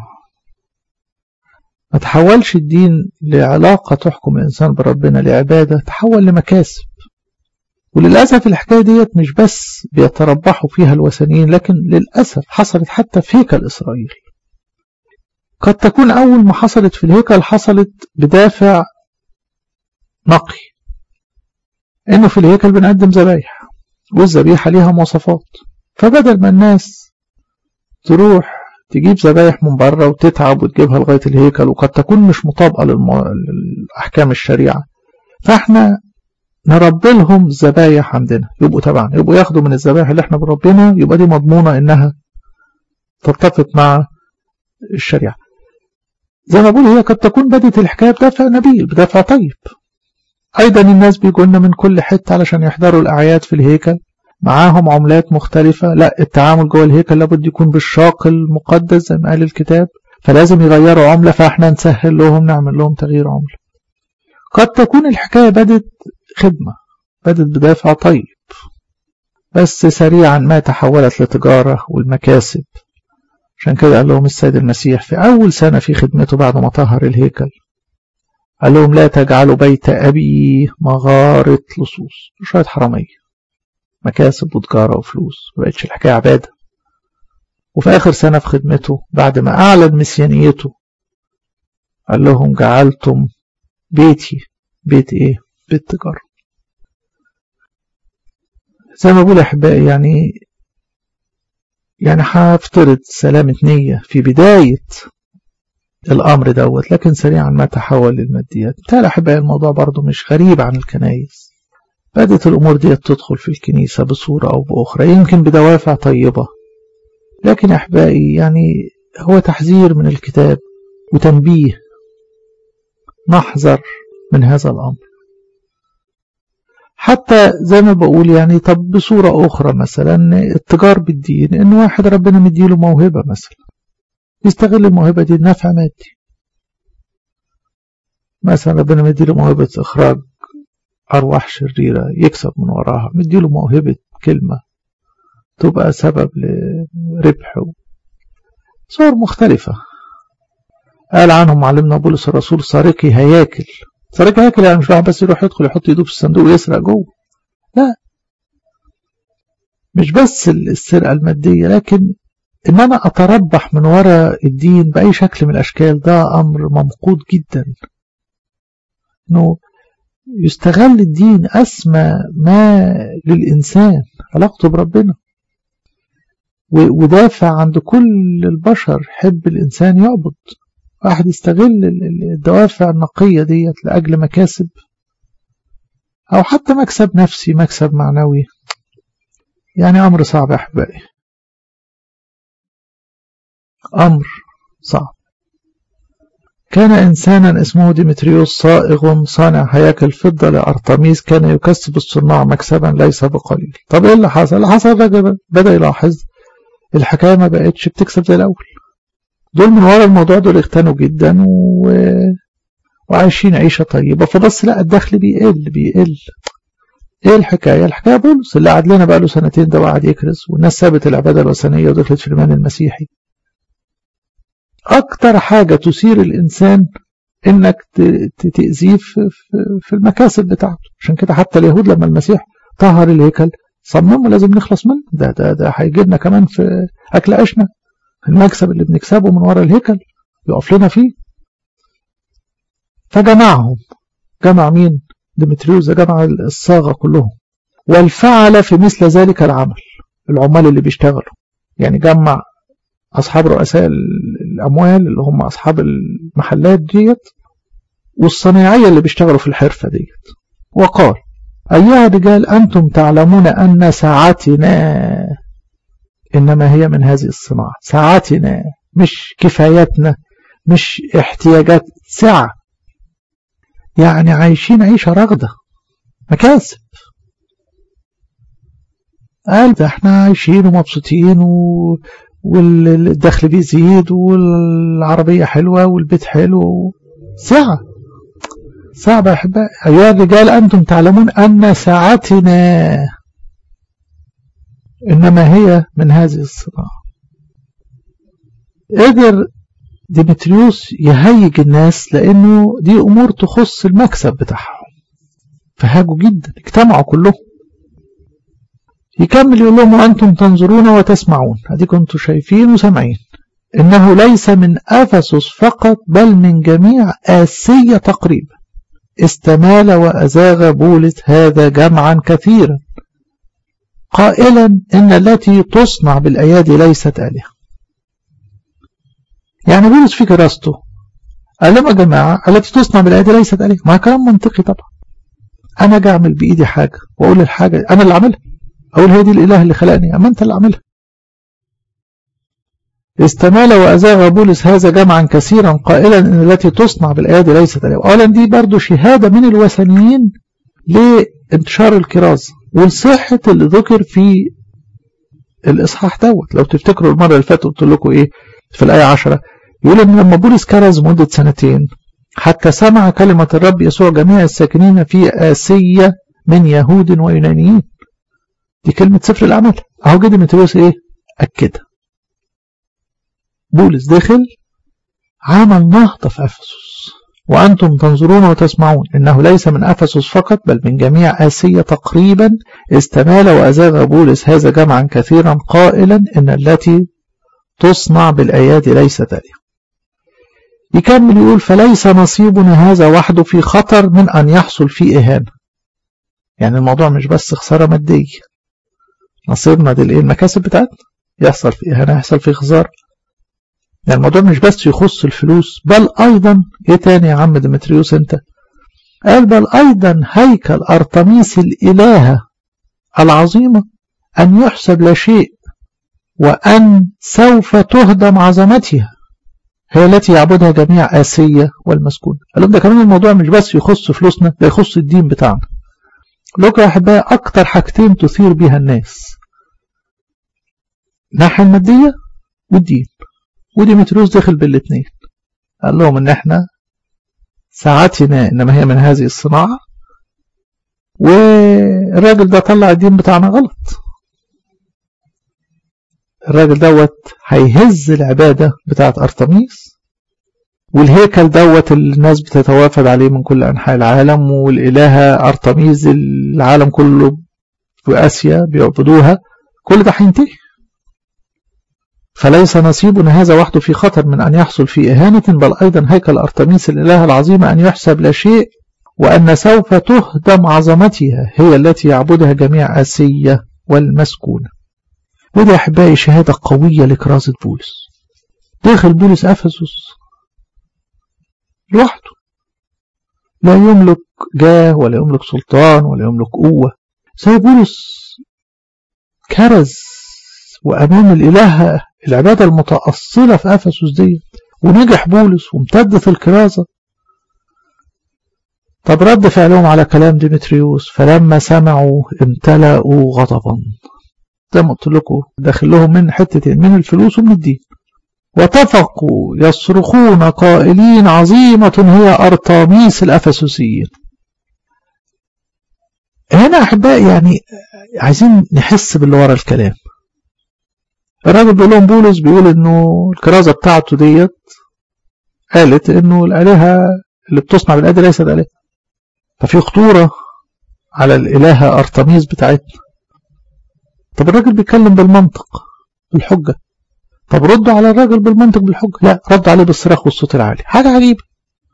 ما تحولش الدين لعلاقة تحكم الإنسان بربنا لعبادة تحول لمكاسب وللأسف الحكاية ديت مش بس بيتربحوا فيها الوثنيين لكن للأسف حصلت حتى في هيكل إسرائيل قد تكون أول ما حصلت في الهيكل حصلت بدافع نقي إنه في الهيكل بنقدم ذبايح والذبيحة ليها مواصفات فبدل ما الناس تروح تجيب ذبايح من بره وتتعب وتجيبها لغاية الهيكل وقد تكون مش مطابقة للأحكام الشريعة فاحنا نربي لهم الذبايح عندنا يبقوا طبعا يبقوا ياخدوا من الذبايح اللي احنا بنربينها يبقى دي مضمونة انها تتفق مع الشريعة زي ما بقول هي قد تكون بدت الحكاية بدافع نبيل بدافع طيب أيضا الناس بيجوا لنا من كل حتة علشان يحضروا الأعياد في الهيكل معاهم عملات مختلفة لا التعامل جوه الهيكل لابد يكون بالشاق المقدس زي ما قال الكتاب فلازم يغيروا عملة فاحنا نسهل لهم نعمل لهم تغيير عملة قد تكون الحكاية بدت خدمة بدت بدافع طيب بس سريعا ما تحولت لتجارة والمكاسب عشان كده قال لهم السيد المسيح في أول سنة في خدمته بعد ما طهر الهيكل قال لهم لا تجعلوا بيت أبي مغارة لصوص شوية حرامية مكاسب وتجارة وفلوس مبقتش الحكاية عبادة وفي آخر سنة في خدمته بعد ما أعلن مسيانيته قال لهم جعلتم بيتي بيت إيه؟ بيت تجارة زي ما بقول أحبائي يعني يعني هفترض سلامة نية في بداية الأمر دوت لكن سريعا ما تحول للماديات بالتالي أحبائي الموضوع برضو مش غريب عن الكنايس بدأت الأمور دي تدخل في الكنيسة بصورة أو بأخرى يمكن بدوافع طيبة لكن أحبائي يعني هو تحذير من الكتاب وتنبيه نحذر من هذا الأمر حتى زي ما بقول يعني طب بصورة أخرى مثلا التجار بالدين إن واحد ربنا مديله موهبة مثلا يستغل الموهبة دي لنفع مادي مثلا ربنا مديله موهبة إخراج أرواح شريرة يكسب من وراها مديله موهبة كلمة تبقى سبب لربح صور مختلفة قال عنهم معلمنا بولس الرسول سارقي هياكل سارقي هياكل يعني مش واحد بس يروح يدخل يحط ايده في الصندوق ويسرق جوه لا مش بس السرقة المادية لكن ان انا اتربح من وراء الدين باي شكل من الاشكال ده امر ممقوت جدا انه يستغل الدين أسمى ما للإنسان علاقته بربنا ودافع عند كل البشر حب الإنسان يعبد واحد يستغل الدوافع النقية ديت لأجل مكاسب أو حتى مكسب نفسي مكسب معنوي يعني أمر صعب يا أحبائي أمر صعب كان إنسانا اسمه ديمتريوس صائغ صانع هياكل فضة لأرطميس كان يكسب الصناع مكسبا ليس بقليل طب إيه اللي حصل؟ اللي حصل الراجل بدأ يلاحظ الحكاية ما بقتش بتكسب زي الأول دول من ورا الموضوع دول اغتنوا جدا و... وعايشين عيشة طيبة فبس لا الدخل بيقل بيقل ايه الحكاية الحكاية بولس اللي قعد لنا بقاله سنتين ده وقعد يكرز والناس سابت العبادة الوثنية ودخلت في الإيمان المسيحي أكتر حاجة تثير الإنسان إنك تأذيه في المكاسب بتاعته عشان كده حتى اليهود لما المسيح طهر الهيكل صمموا لازم نخلص منه ده ده ده هيجي لنا كمان في أكل عيشنا المكسب اللي بنكسبه من ورا الهيكل يقف لنا فيه فجمعهم جمع مين ديمتريوس جمع الصاغة كلهم والفعل في مثل ذلك العمل العمال اللي بيشتغلوا يعني جمع أصحاب رؤساء الأموال اللي هم أصحاب المحلات ديت والصنايعية اللي بيشتغلوا في الحرفة ديت وقال أيها الرجال أنتم تعلمون أن ساعتنا إنما هي من هذه الصناعة ساعتنا مش كفايتنا مش احتياجات سعة يعني عايشين عيشة رغدة مكاسب قال ده احنا عايشين ومبسوطين و... والدخل بيزيد والعربية حلوة والبيت حلو ساعة صعب يا أحبائي أيها الرجال أنتم تعلمون أن ساعتنا إنما هي من هذه الصناعة قدر ديمتريوس يهيج الناس لأنه دي أمور تخص المكسب بتاعهم فهاجوا جدا اجتمعوا كلهم يكمل يقول لهم وأنتم تنظرون وتسمعون هذه كنتم شايفين وسامعين إنه ليس من أفسس فقط بل من جميع آسيا تقريبا استمال وأزاغ بولس هذا جمعا كثيرا قائلا إن التي تصنع بالأيادي ليست آلهة يعني بولس في كراسته قال لهم يا جماعة التي تصنع بالأيادي ليست آلهة ما كلام منطقي طبعا أنا أجي أعمل بإيدي حاجة وأقول الحاجة أنا اللي أعملها أقول هي دي الإله اللي خلقني أما أنت اللي عاملها استمال وأزاغ بولس هذا جمعا كثيرا قائلا إن التي تصنع بالأيادي ليست آلهة أولا دي برضو شهادة من الوثنيين لانتشار الكراز والصحة اللي ذكر في الإصحاح دوت لو تفتكروا المرة اللي فاتت قلت لكم إيه في الآية 10 يقول إن لما بولس كرز مدة سنتين حتى سمع كلمة الرب يسوع جميع الساكنين في آسيا من يهود ويونانيين دي كلمة سفر الأعمال أهو جدي متروس إيه أكدها بولس داخل عمل نهضة في أفسس وأنتم تنظرون وتسمعون إنه ليس من أفسس فقط بل من جميع آسيا تقريبا استمال وأزاغ بولس هذا جمعا كثيرا قائلا إن التي تصنع بالأيادي ليست آلهة يكمل يقول فليس نصيبنا هذا وحده في خطر من أن يحصل فيه إهانة يعني الموضوع مش بس خسارة مادية نصيبنا دي الايه المكاسب بتاعتنا يحصل في إهانة يحصل في خسارة يعني الموضوع مش بس يخص الفلوس بل أيضا إيه تاني يا عم ديمتريوس أنت قال بل أيضا هيكل أرتميس الإلهة العظيمة أن يحسب لا شيء وأن سوف تهدم عظمتها هي التي يعبدها جميع آسيا والمسكون قال لهم ده كمان الموضوع مش بس يخص فلوسنا ده يخص الدين بتاعنا لك يا أحبائي أكتر حاجتين تثير بها الناس الناحية المادية والدين وديمتروس دخل بالاثنين قال لهم ان احنا ساعتنا انما هي من هذه الصناعة والراجل ده طلع الدين بتاعنا غلط الراجل دوت هيهز العبادة بتاعت أرتميس والهيكل دوت الناس بتتوافد عليه من كل أنحاء العالم والإلهة أرتميس العالم كله في آسيا بيعبدوها كل ده هينتهي فليس نصيبنا هذا وحده في خطر من أن يحصل في إهانة بل أيضا هيكل أرتميس الإله العظيم أن يحسب لا شيء وأن سوف تهدم عظمتها هي التي يعبدها جميع آسيا والمسكونة وده أحبائي شهادة قوية لكرازة بولس داخل بولس أفسس لوحده لا يملك جاه ولا يملك سلطان ولا يملك قوة زي بولس كرز وأمام الإله العبادة المتأصلة في أفسس دي ونجح بولس وامتدت الكرازة طب رد فعلهم على كلام ديمتريوس فلما سمعوا امتلأوا غضبا زي ما قلت لكم داخل لهم من حتتين من الفلوس ومن الدين واتفقوا يصرخون قائلين عظيمة هي أرطاميس الأفسسيين هنا أحباء يعني عايزين نحس باللي ورا الكلام الراجل بيقول لهم بولس بيقول انه الكرازة بتاعته ديت قالت انه الآلهة اللي بتصنع بالأيدي ليست آلهة ففي خطورة على الإلهة أرطميس بتاعتنا طب الراجل بيتكلم بالمنطق بالحجة طب ردوا على الراجل بالمنطق بالحجة لا ردوا عليه بالصراخ والصوت العالي حاجة عجيبة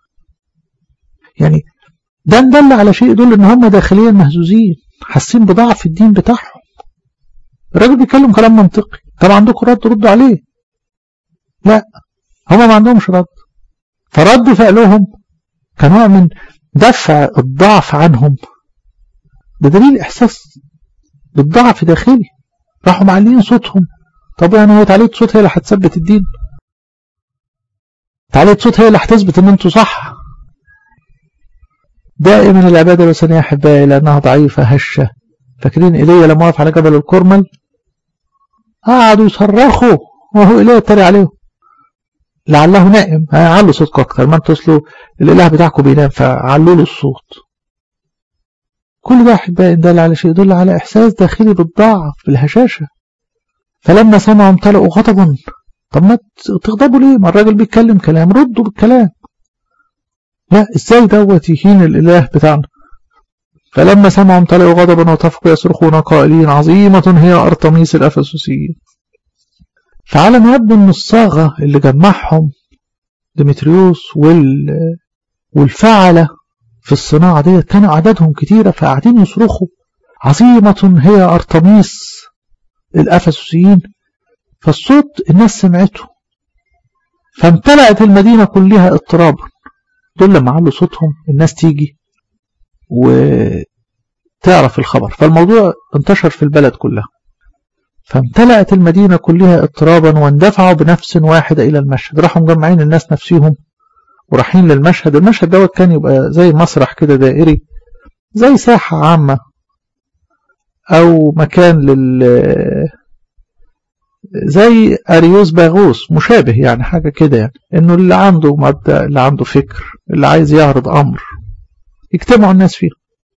يعني ده ندل على شيء يدل ان هم داخليا مهزوزين حاسين بضعف الدين بتاعهم الراجل بيتكلم كلام منطقي طب عندكم رد ردوا عليه لا هم ما عندهمش رد فرد فعلهم كنوع من دفع الضعف عنهم ده دليل احساس بالضعف داخلي راحوا معلين صوتهم طب يعني هو تعليق صوت هي اللي هتثبت الدين تعليق صوت هي اللي هتثبت ان انتوا صح دائما العباده الوثنيه يا احبائي لانها ضعيفه هشه فاكرين ايليا لما وقف على جبل الكرمل قعدوا يصرخوا وهو ايليا اتريق عليهم لعله نائم علوا صوتكم اكتر ما انتوا اصلوا الاله بتاعكم بينام فعلوا له الصوت كل ده احبائي يدل على شيء يدل على احساس داخلي بالضعف بالهشاشه فلما سمعوا امتلأوا غضبا طب ما تغضبوا ليه ما الراجل بيتكلم كلام ردوا بالكلام لا ازاي دوت يهين الاله بتاعنا فلما سمعوا امتلأوا غضبا واتفقوا يصرخون قائلين عظيمة هي أرطميس الأفسسيين فعلى ما يبدو ان الصاغة اللي جمعهم ديمتريوس وال والفعلة في الصناعة ديت كانوا عددهم كتيرة فقاعدين يصرخوا عظيمة هي أرطميس الأفسسيين فالصوت الناس سمعته فامتلأت المدينة كلها اضطرابا دول لما علوا صوتهم الناس تيجي وتعرف الخبر فالموضوع انتشر في البلد كلها فامتلأت المدينة كلها اضطرابا واندفعوا بنفس واحدة إلى المشهد راحوا مجمعين الناس نفسهم ورايحين للمشهد المشهد دوت كان يبقى زي مسرح كده دائري زي ساحة عامة أو مكان لل زي أريوس باغوس مشابه يعني حاجة كده يعني إنه اللي عنده مبدأ اللي عنده فكر اللي عايز يعرض أمر يجتمعوا الناس فيه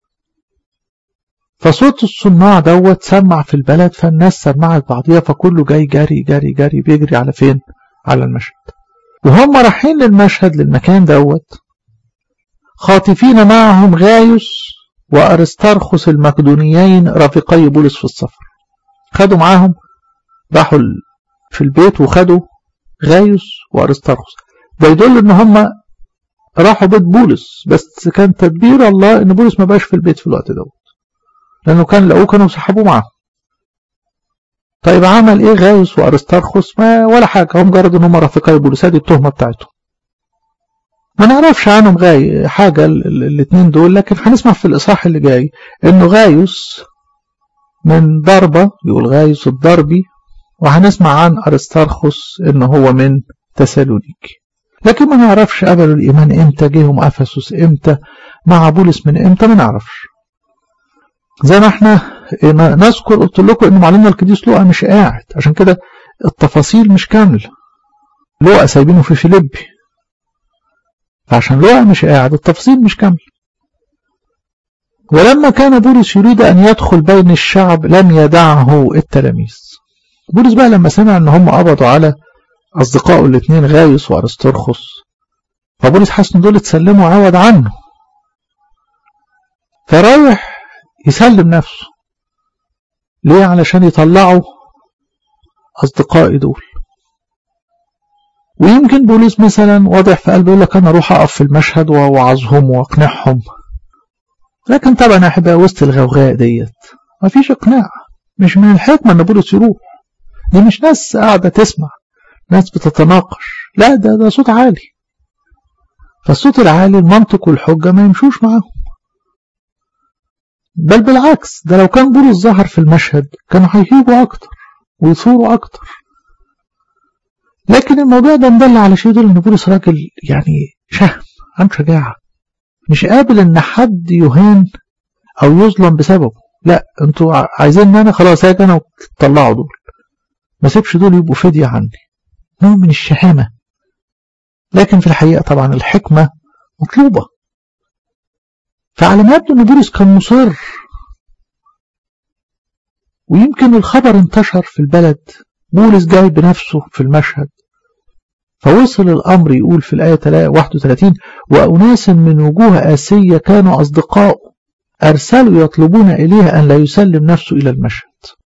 فصوت الصناع دوت سمع في البلد فالناس سمعت بعضيها فكله جاي جري جري جري بيجري على فين على المشهد وهم رايحين للمشهد للمكان دوت خاطفين معهم غايوس وأرسترخس المقدونيين رفيقي بولس في السفر خدوا معاهم راحوا في البيت وخدوا غايوس وأرسترخس ده يدل ان هم راحوا بيت بولس بس كان تدبير الله ان بولس ما بقاش في البيت في الوقت دوت لانه كان لقوه كانوا سحبوه معاه طيب عمل ايه غايوس وارسترخس ما ولا حاجه هم مجرد ان هم رفيقي بولس هذه التهمه بتاعتهم ما نعرفش عنهم غاي حاجه الاثنين دول لكن هنسمع في الاصحاح اللي جاي انه غايوس من ضربه يقول غايوس الضربي وهنسمع عن ارسترخس ان هو من تسالونيكي لكن ما نعرفش قبلوا الايمان امتى جيهم افسس امتى مع بولس من امتى ما نعرفش زي ما احنا نذكر قلت لكم ان معلمنا القديس لوقا مش قاعد عشان كده التفاصيل مش كامله لوقا سايبينه في فيليبي فعشان لوقا مش قاعد التفاصيل مش كامله ولما كان بولس يريد ان يدخل بين الشعب لم يدعه التلاميذ بولس بقى لما سمع ان هم قبضوا على اصدقائه الاثنين غايوس وارسترخس فبولس حس ان دول اتسلموا عوض عنه فرايح يسلم نفسه ليه علشان يطلعوا أصدقائي دول ويمكن بوليس مثلا واضح في قلبه يقول لك أنا أروح أقف في المشهد وأوعظهم وأقنعهم لكن طبعا يا أحبائي وسط الغوغاء ديت مفيش إقناع مش من الحكمة إن بولس يروح دي مش ناس قاعدة تسمع ناس بتتناقش لا ده ده صوت عالي فالصوت العالي المنطق والحجة ما يمشوش معاهم بل بالعكس ده لو كان بولس ظهر في المشهد كانوا هيهيبوا أكتر ويثوروا أكتر لكن الموضوع ده مدل على شيء دول ان بولس راجل يعني شهم عنده شجاعة مش قابل ان حد يهان او يظلم بسببه لا انتوا عايزين ان انا خلاص هاجي انا وطلعوا دول ما سيبش دول يبقوا فدية عني نوع من الشهامة لكن في الحقيقة طبعا الحكمة مطلوبة فعلى ما يبدو ان بولس كان مصر ويمكن الخبر انتشر في البلد بولس جاي بنفسه في المشهد فوصل الأمر يقول في الآية 31 وأناس من وجوه آسية كانوا أصدقاء أرسلوا يطلبون إليه أن لا يسلم نفسه إلى المشهد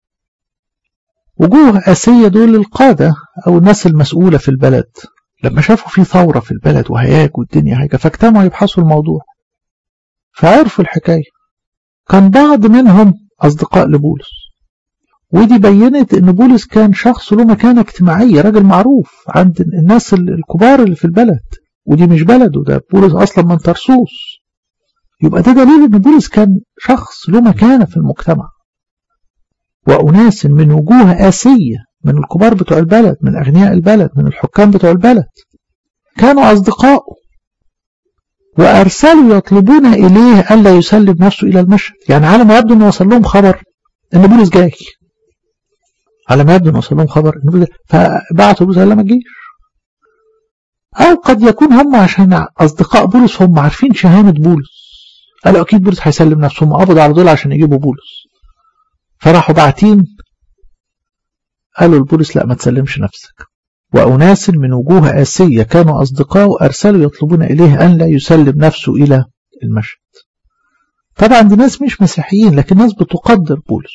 وجوه آسية دول القادة أو الناس المسؤولة في البلد لما شافوا في ثورة في البلد وهياج والدنيا هيجة فاجتمعوا يبحثوا الموضوع فعرفوا الحكاية كان بعض منهم أصدقاء لبولس ودي بينت ان بولس كان شخص له مكانة اجتماعية راجل معروف عند الناس الكبار اللي في البلد ودي مش بلده ده بولس اصلا من ترسوس يبقى ده دليل ان بولس كان شخص له مكانة في المجتمع وأناس من وجوه آسية من الكبار بتوع البلد من أغنياء البلد من الحكام بتوع البلد كانوا أصدقاء وأرسلوا يطلبون إليه ألا يسلم نفسه إلى المشهد يعني على ما يبدو أنه وصل لهم خبر أن بولس جاي على ما يبدو أن وصل لهم خبر أن بولس فبعتوا بولس قال ما تجيش أو قد يكون هم عشان أصدقاء بولس هم عارفين شهامة بولس قالوا أكيد بولس هيسلم نفسه هم قبضوا على دول عشان يجيبوا بولس فراحوا باعتين قالوا لبولس لا ما تسلمش نفسك وأناس من وجوه آسية كانوا أصدقاء أرسلوا يطلبون إليه أن لا يسلم نفسه إلى المشهد طبعا دي ناس مش مسيحيين لكن ناس بتقدر بولس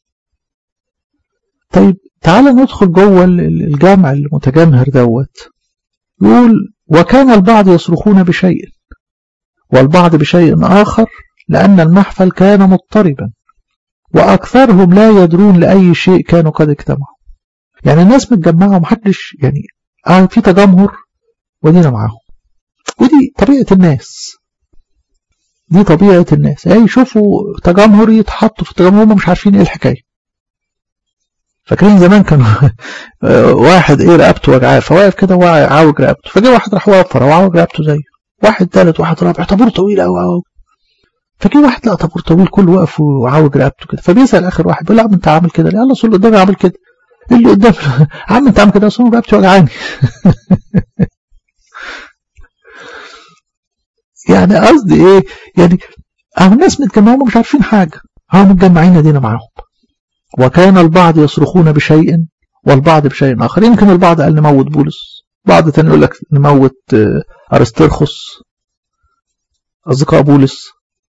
طيب تعال ندخل جوه الجامع المتجمهر دوت يقول وكان البعض يصرخون بشيء والبعض بشيء آخر لأن المحفل كان مضطربا وأكثرهم لا يدرون لأي شيء كانوا قد اجتمعوا يعني الناس متجمعة ومحدش يعني آه في تجمهر ودينا معاهم ودي طبيعة الناس دي طبيعة الناس اي يشوفوا تجمهر يتحطوا في التجمهر هم مش عارفين ايه الحكاية فاكرين زمان كان واحد ايه رقبته وجعاه فواقف كده وعاوج رقبته فجه واحد راح وفر وعاوج رقبته زيه واحد ثالث واحد رابع طابور طويل قوي قوي فجه واحد لقى طابور طويل كله واقف وعاوج رقبته كده فبيسال اخر واحد بيقول له انت عامل كده ليه؟ الله اصل اللي قدامي عامل كده اللي قدام عم انت عامل كده اصل رقبتي وجعاني يعني قصدي ايه يعني اهو الناس متجمعين مش عارفين حاجه اهو متجمعين ادينا معاهم وكان البعض يصرخون بشيء والبعض بشيء اخر يمكن البعض قال نموت بولس بعض تاني يقول لك نموت ارسترخس اصدقاء بولس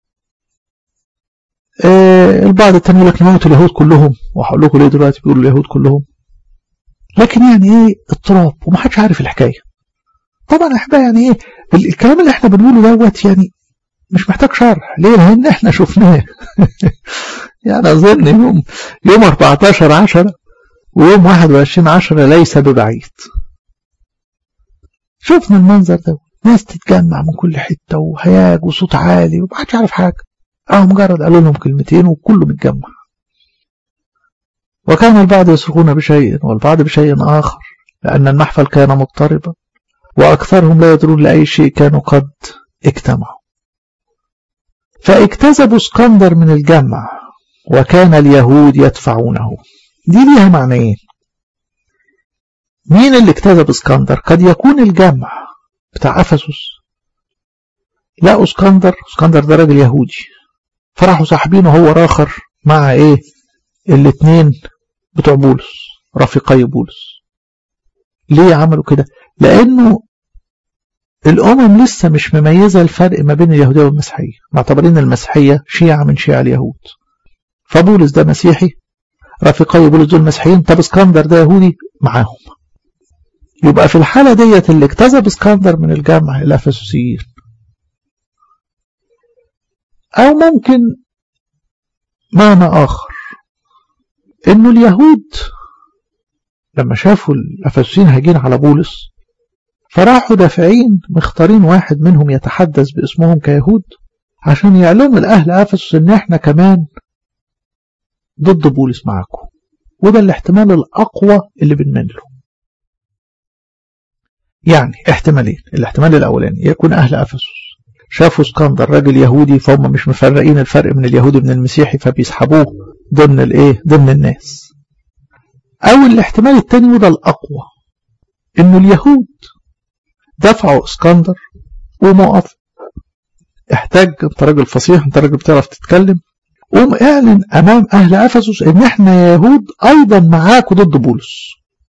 آه البعض التاني يقول لك نموت اليهود كلهم وهقول لكم ليه دلوقتي بيقولوا اليهود كلهم لكن يعني ايه اضطراب ومحدش عارف الحكايه طبعا احنا يعني ايه الكلام اللي احنا بنقوله دوت يعني مش محتاج شرح ليه لان احنا شفناه يعني اظن يوم يوم 14 10 ويوم 21 10 ليس ببعيد شفنا المنظر ده ناس تتجمع من كل حته وهياج وصوت عالي ومحدش عارف حاجه اه مجرد قالوا لهم كلمتين وكله متجمع وكان البعض يصرخون بشيء والبعض بشيء آخر لأن المحفل كان مضطربا وأكثرهم لا يدرون لأي شيء كانوا قد اجتمعوا فاجتذبوا اسكندر من الجمع وكان اليهود يدفعونه دي ليها معنيين مين اللي اجتذب اسكندر قد يكون الجمع بتاع أفسس لقوا اسكندر اسكندر ده راجل يهودي فراحوا ساحبينه هو راخر مع ايه الاثنين بتوع بولس رفيقي بولس ليه عملوا كده لانه الامم لسه مش مميزه الفرق ما بين اليهوديه والمسيحيه معتبرين المسيحيه شيعه من شيعه اليهود فبولس ده مسيحي رفيقي بولس دول مسيحيين طب اسكندر ده يهودي معاهم يبقى في الحاله ديت اللي اكتسب اسكندر من الجامعه الافسسيين او ممكن معنى اخر انه اليهود لما شافوا الافسسيين هاجين على بولس فراحوا دافعين مختارين واحد منهم يتحدث باسمهم كيهود عشان يعلموا الاهل افسس ان احنا كمان ضد بولس معاكم وده الاحتمال الاقوى اللي بنمن له يعني احتمالين الاحتمال الأولاني يكون أهل أفسس شافوا اسكندر راجل يهودي فهم مش مفرقين الفرق من اليهودي من المسيحي فبيسحبوه ضمن الايه ضمن الناس او الاحتمال الثاني وده الاقوى انه اليهود دفعوا اسكندر ومقف احتاج انت راجل فصيح انت راجل بتعرف تتكلم قوم اعلن امام اهل افسس ان احنا يا يهود ايضا معاكم ضد بولس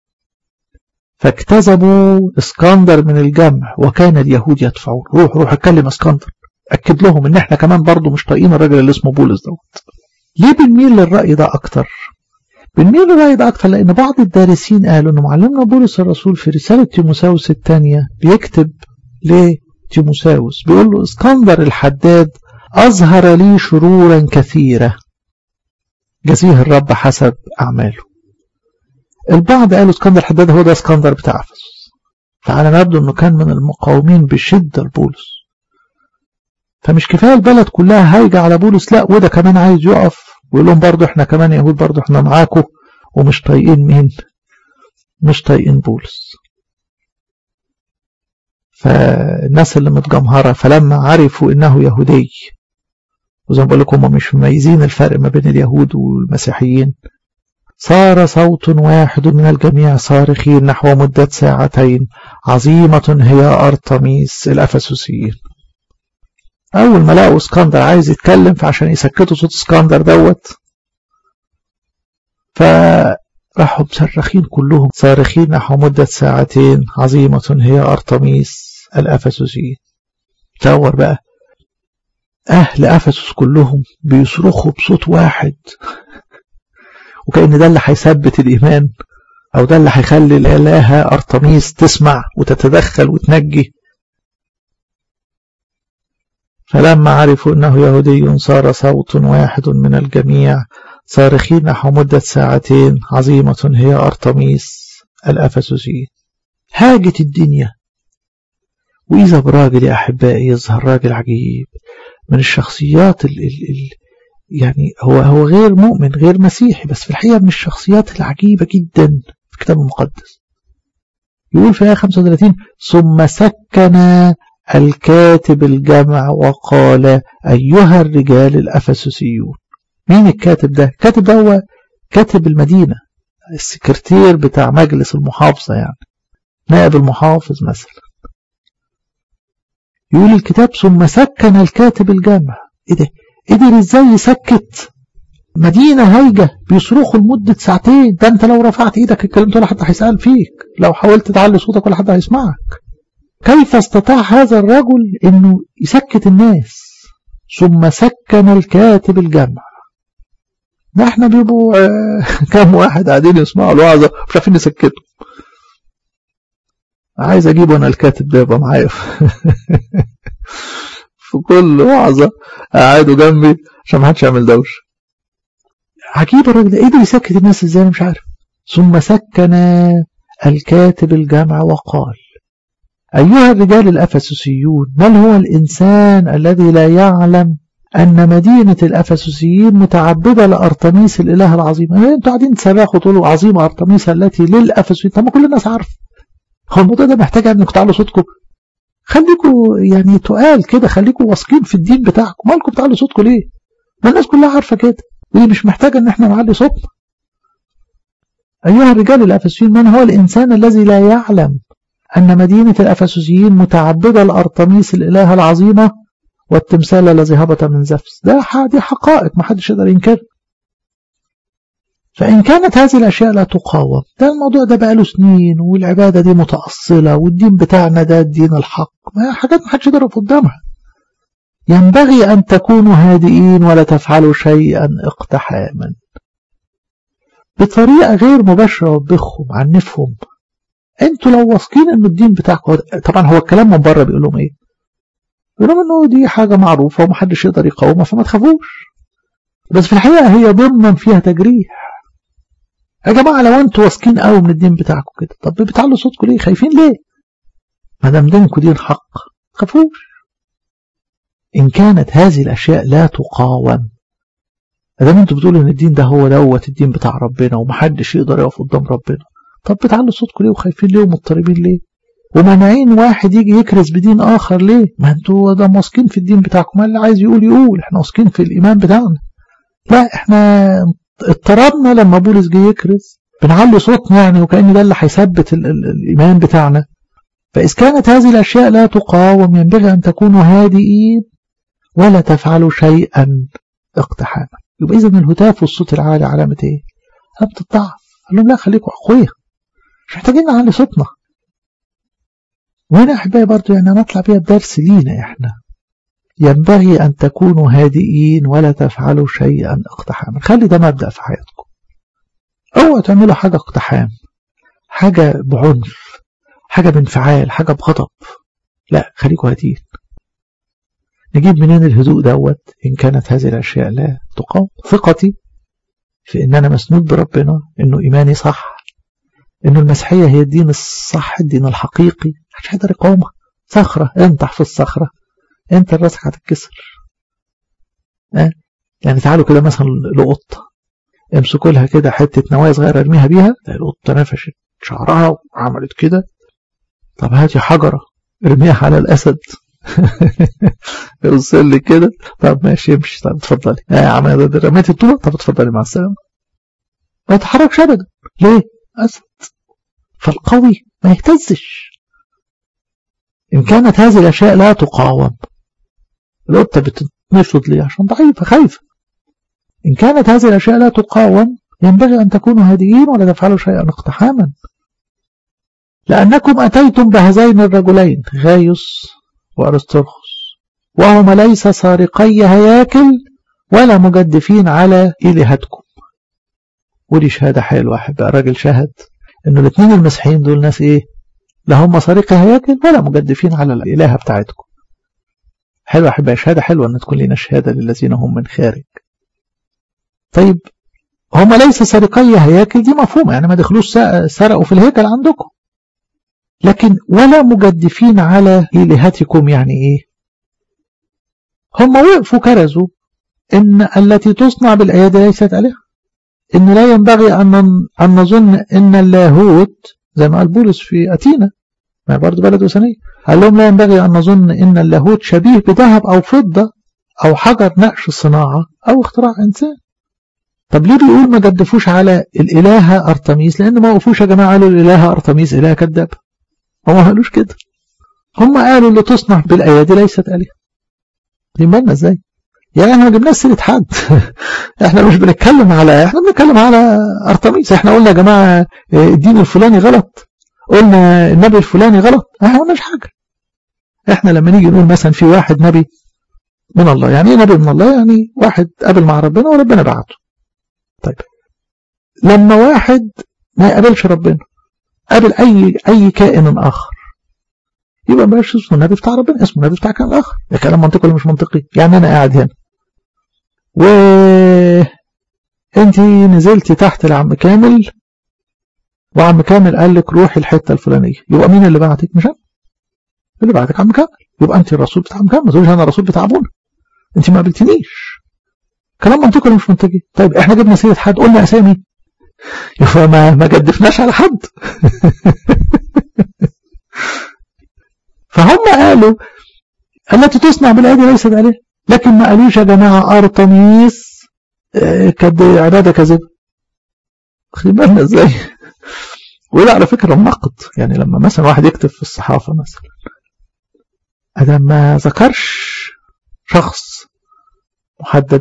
فاكتسبوا اسكندر من الجمع وكان اليهود يدفعون روح روح اتكلم اسكندر اكد لهم ان احنا كمان برضه مش طايقين الراجل اللي اسمه بولس دوت ليه بنميل للراي ده اكتر بنميل للراي ده اكتر لان بعض الدارسين قالوا ان معلمنا بولس الرسول في رساله تيموساوس الثانيه بيكتب لتيموساوس بيقول له اسكندر الحداد اظهر لي شرورا كثيره جزيه الرب حسب اعماله البعض قالوا اسكندر الحداد هو ده اسكندر بتاع افسس فعلى نبدو انه كان من المقاومين بشده لبولس فمش كفايه البلد كلها هايجه على بولس لا وده كمان عايز يقف ويقول لهم برضه احنا كمان يهود برضه احنا معاكم ومش طايقين مين مش طايقين بولس فالناس اللي متجمهره فلما عرفوا انه يهودي وزي ما بقول لكم هم مش مميزين الفرق ما بين اليهود والمسيحيين صار صوت واحد من الجميع صارخين نحو مدة ساعتين عظيمة هي أرطميس الأفسسيين أول ما لقوا اسكندر عايز يتكلم فعشان يسكتوا صوت اسكندر دوت فراحوا مصرخين كلهم صارخين نحو مدة ساعتين عظيمة هي أرطميس الأفسسيين تصور بقى أهل أفسس كلهم بيصرخوا بصوت واحد وكأن ده اللي هيثبت الإيمان أو ده اللي هيخلي الإلهة أرطميس تسمع وتتدخل وتنجي فلما عرفوا أنه يهودي صار صوت واحد من الجميع صارخين نحو مدة ساعتين عظيمة هي أرطميس الأفسسي هاجت الدنيا وإذا براجل يا أحبائي يظهر راجل عجيب من الشخصيات ال ال ال يعني هو هو غير مؤمن غير مسيحي بس في الحقيقة من الشخصيات العجيبة جدا في الكتاب المقدس يقول في آية 35 ثم سكن الكاتب الجمع وقال أيها الرجال الأفسسيون مين الكاتب ده؟ الكاتب ده هو كاتب المدينة السكرتير بتاع مجلس المحافظة يعني نائب المحافظ مثلا يقول الكتاب ثم سكن الكاتب الجمع ايه ده قدر ازاي يسكت مدينة هايجة بيصرخوا لمدة ساعتين ده انت لو رفعت ايدك اتكلمت ولا حد هيسأل فيك لو حاولت تعلي صوتك ولا حد هيسمعك كيف استطاع هذا الرجل انه يسكت الناس ثم سكن الكاتب الجمع ده احنا بيبقوا كام واحد قاعدين يسمعوا الوعظة مش عارفين نسكتهم عايز اجيب انا الكاتب ده يبقى معايا في كل وعظة قاعدوا جنبي عشان ما حدش يعمل دوش عجيب الراجل ده قدر يسكت الناس ازاي انا مش عارف ثم سكن الكاتب الجمع وقال أيها الرجال الأفسسيون من هو الإنسان الذي لا يعلم أن مدينة الأفسسيين متعبدة لأرتميس الإله العظيم أنتوا قاعدين تصرخوا تقولوا عظيمة أرتميس التي للأفسسيين طب ما كل الناس عارفة هو الموضوع ده محتاج انكم تعلوا صوتكم خليكوا يعني تقال كده خليكوا واثقين في الدين بتاعكم مالكم بتعلوا صوتكم ليه ما الناس كلها عارفة كده ودي مش محتاجة ان احنا نعلي صوتنا أيها الرجال الأفسسيين من هو الإنسان الذي لا يعلم أن مدينة الأفسسيين متعبدة لأرتميس الإله العظيمة والتمثال الذي هبط من زفس ده دي حقائق ما حدش يقدر ينكر فإن كانت هذه الأشياء لا تقاوم ده الموضوع ده بقاله سنين والعبادة دي متأصلة والدين بتاعنا ده الدين الحق ما حاجات ما حدش يقدر قدامها ينبغي أن تكونوا هادئين ولا تفعلوا شيئا اقتحاما بطريقة غير مباشرة وبخهم عنفهم انتوا لو واثقين ان الدين بتاعكم طبعا هو الكلام من بره بيقول لهم ايه بيقول لهم انه دي حاجة معروفة ومحدش يقدر يقاومها فما تخافوش بس في الحقيقة هي ضمن فيها تجريح يا جماعة لو انتوا واثقين قوي من الدين بتاعكم كده طب بتعلوا صوتكم ليه خايفين ليه ما دام دينكم دين حق خافوش ان كانت هذه الاشياء لا تقاوم ادام انتوا بتقولوا ان الدين ده هو دوت الدين بتاع ربنا ومحدش يقدر يقف قدام ربنا طب بتعلوا صوتكم ليه وخايفين ليه ومضطربين ليه ومانعين واحد يجي يكرز بدين آخر ليه ما انتوا ده واثقين في الدين بتاعكم اللي عايز يقول يقول احنا واثقين في الإيمان بتاعنا لا احنا اضطربنا لما بولس جه يكرز بنعلي صوتنا يعني وكأن ده اللي هيثبت الإيمان بتاعنا فإذ كانت هذه الأشياء لا تقاوم ينبغي أن تكونوا هادئين ولا تفعلوا شيئا اقتحاما يبقى إذا الهتاف والصوت العالي علامة إيه؟ علامة الضعف قال لهم لا خليكم أقوياء مش محتاجين نعلي صوتنا وهنا أحبائي برضو يعني نطلع بيها بدرس لينا إحنا ينبغي أن تكونوا هادئين ولا تفعلوا شيئا اقتحاما خلي ده مبدأ في حياتكم اوعوا تعملوا حاجة اقتحام حاجة بعنف حاجة بانفعال حاجة بغضب لا خليكوا هادئين نجيب منين الهدوء دوت إن كانت هذه الأشياء لا تقام ثقتي في إن أنا مسنود بربنا إنه إيماني صح إنه المسيحية هي الدين الصح الدين الحقيقي مش هيقدر يقاومها صخرة انطح في الصخرة انت الراسك هتتكسر أه؟ يعني تعالوا كده مثلا لقطة امسكوا لها كده حتة نوايا صغيرة ارميها بيها القطة نفشت شعرها وعملت كده طب هاتي حجرة ارميها على الأسد يوصل لي كده طب ماشي امشي طب اتفضلي يا عم رميت الطوبة طب اتفضلي مع السلامة ما يتحركش أبدا ليه؟ أسد فالقوي ما يهتزش إن كانت هذه الأشياء لا تقاوم القطة بتنشط ليه عشان ضعيفة خايفة إن كانت هذه الأشياء لا تقاوم ينبغي أن تكونوا هادئين ولا تفعلوا شيئا اقتحاما لأنكم أتيتم بهذين الرجلين غايوس وأرسطرخس وهما ليس سارقي هياكل ولا مجدفين على إلهتكم ودي شهادة حلوة أحب الراجل شهد إنه الاثنين المسيحيين دول ناس إيه لا هم سارقي هياكل ولا مجدفين على الإلهة بتاعتكم حلوة أحب شهادة حلوة أن تكون لنا شهادة للذين هم من خارج طيب هم ليس سارقي هياكل دي مفهومة يعني ما دخلوش سرقوا في الهيكل عندكم لكن ولا مجدفين على إلهتكم يعني إيه هم وقفوا كرزوا إن التي تصنع بالأيادي ليست آلهة إن لا ينبغي أن أن نظن إن اللاهوت زي ما قال بولس في أتينا ما برضه بلد وثنية قال لهم لا ينبغي أن نظن إن اللاهوت شبيه بذهب أو فضة أو حجر نقش صناعة أو اختراع إنسان طب ليه بيقول ما جدفوش على الإلهة أرتميس لأن ما وقفوش يا جماعة قالوا الإلهة أرتميس إله كذاب هم ما قالوش كده هم قالوا اللي تصنع بالأيادي ليست آلهة دي بالنا ازاي يعني احنا ما جبناش سيره حد احنا مش بنتكلم على احنا بنتكلم على ارتميس احنا قلنا يا جماعه الدين الفلاني غلط قلنا النبي الفلاني غلط احنا ما قلناش حاجه احنا لما نيجي نقول مثلا في واحد نبي من الله يعني ايه نبي من الله يعني واحد قابل مع ربنا وربنا بعته طيب لما واحد ما يقابلش ربنا قابل اي اي كائن اخر يبقى ما اسمه النبي بتاع ربنا اسمه النبي بتاع كائن اخر ده كلام منطقي ولا مش منطقي يعني انا قاعد هنا و انت نزلتي تحت لعم كامل وعم كامل قال لك روحي الحته الفلانيه يبقى مين اللي بعتك مش انا اللي بعتك عم كامل يبقى انت الرسول بتاع عم كامل ما تقوليش انا الرسول بتاع ابونا انت ما قابلتنيش كلام منطقي ولا مش منطقي طيب احنا جبنا سيره حد قلنا اسامي يبقى ما ما جدفناش على حد فهم قالوا التي تصنع بالايدي ليست عليه لكن ما قالوش يا جماعه ارتميس كانت عباده كاذبه واخدين بالنا ازاي وده على فكره النقد يعني لما مثلا واحد يكتب في الصحافه مثلا ادم ما ذكرش شخص محدد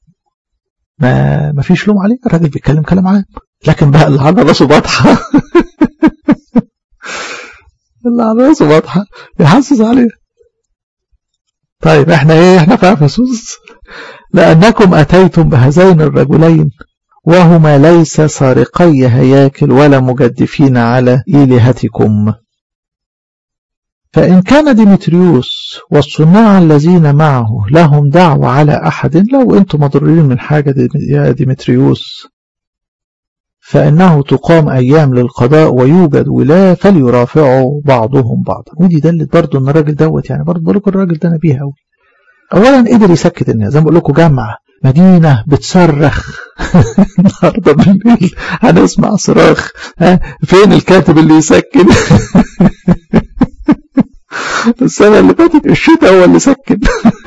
ما ما فيش لوم عليه الراجل بيتكلم كلام عام لكن بقى اللي على راسه بطحه اللي على راسه بطحه يحسس عليه طيب احنا ايه احنا في افسوس لانكم اتيتم بهذين الرجلين وهما ليس سارقي هياكل ولا مجدفين على إلهتكم فإن كان ديمتريوس والصناع الذين معه لهم دعوة على أحد لو أنتم مضرورين من حاجة يا ديمتريوس فإنه تقام أيام للقضاء ويوجد ولاة فليرافعوا بعضهم بعضا ودي دلت برضو أن الراجل دوت يعني برضو بقول لكم الراجل ده نبيه أوي أولا قدر يسكت الناس زي ما بقول لكم جمع مدينة بتصرخ النهاردة بالليل هنسمع صراخ ها فين الكاتب اللي يسكن السنة اللي فاتت الشتاء هو اللي سكن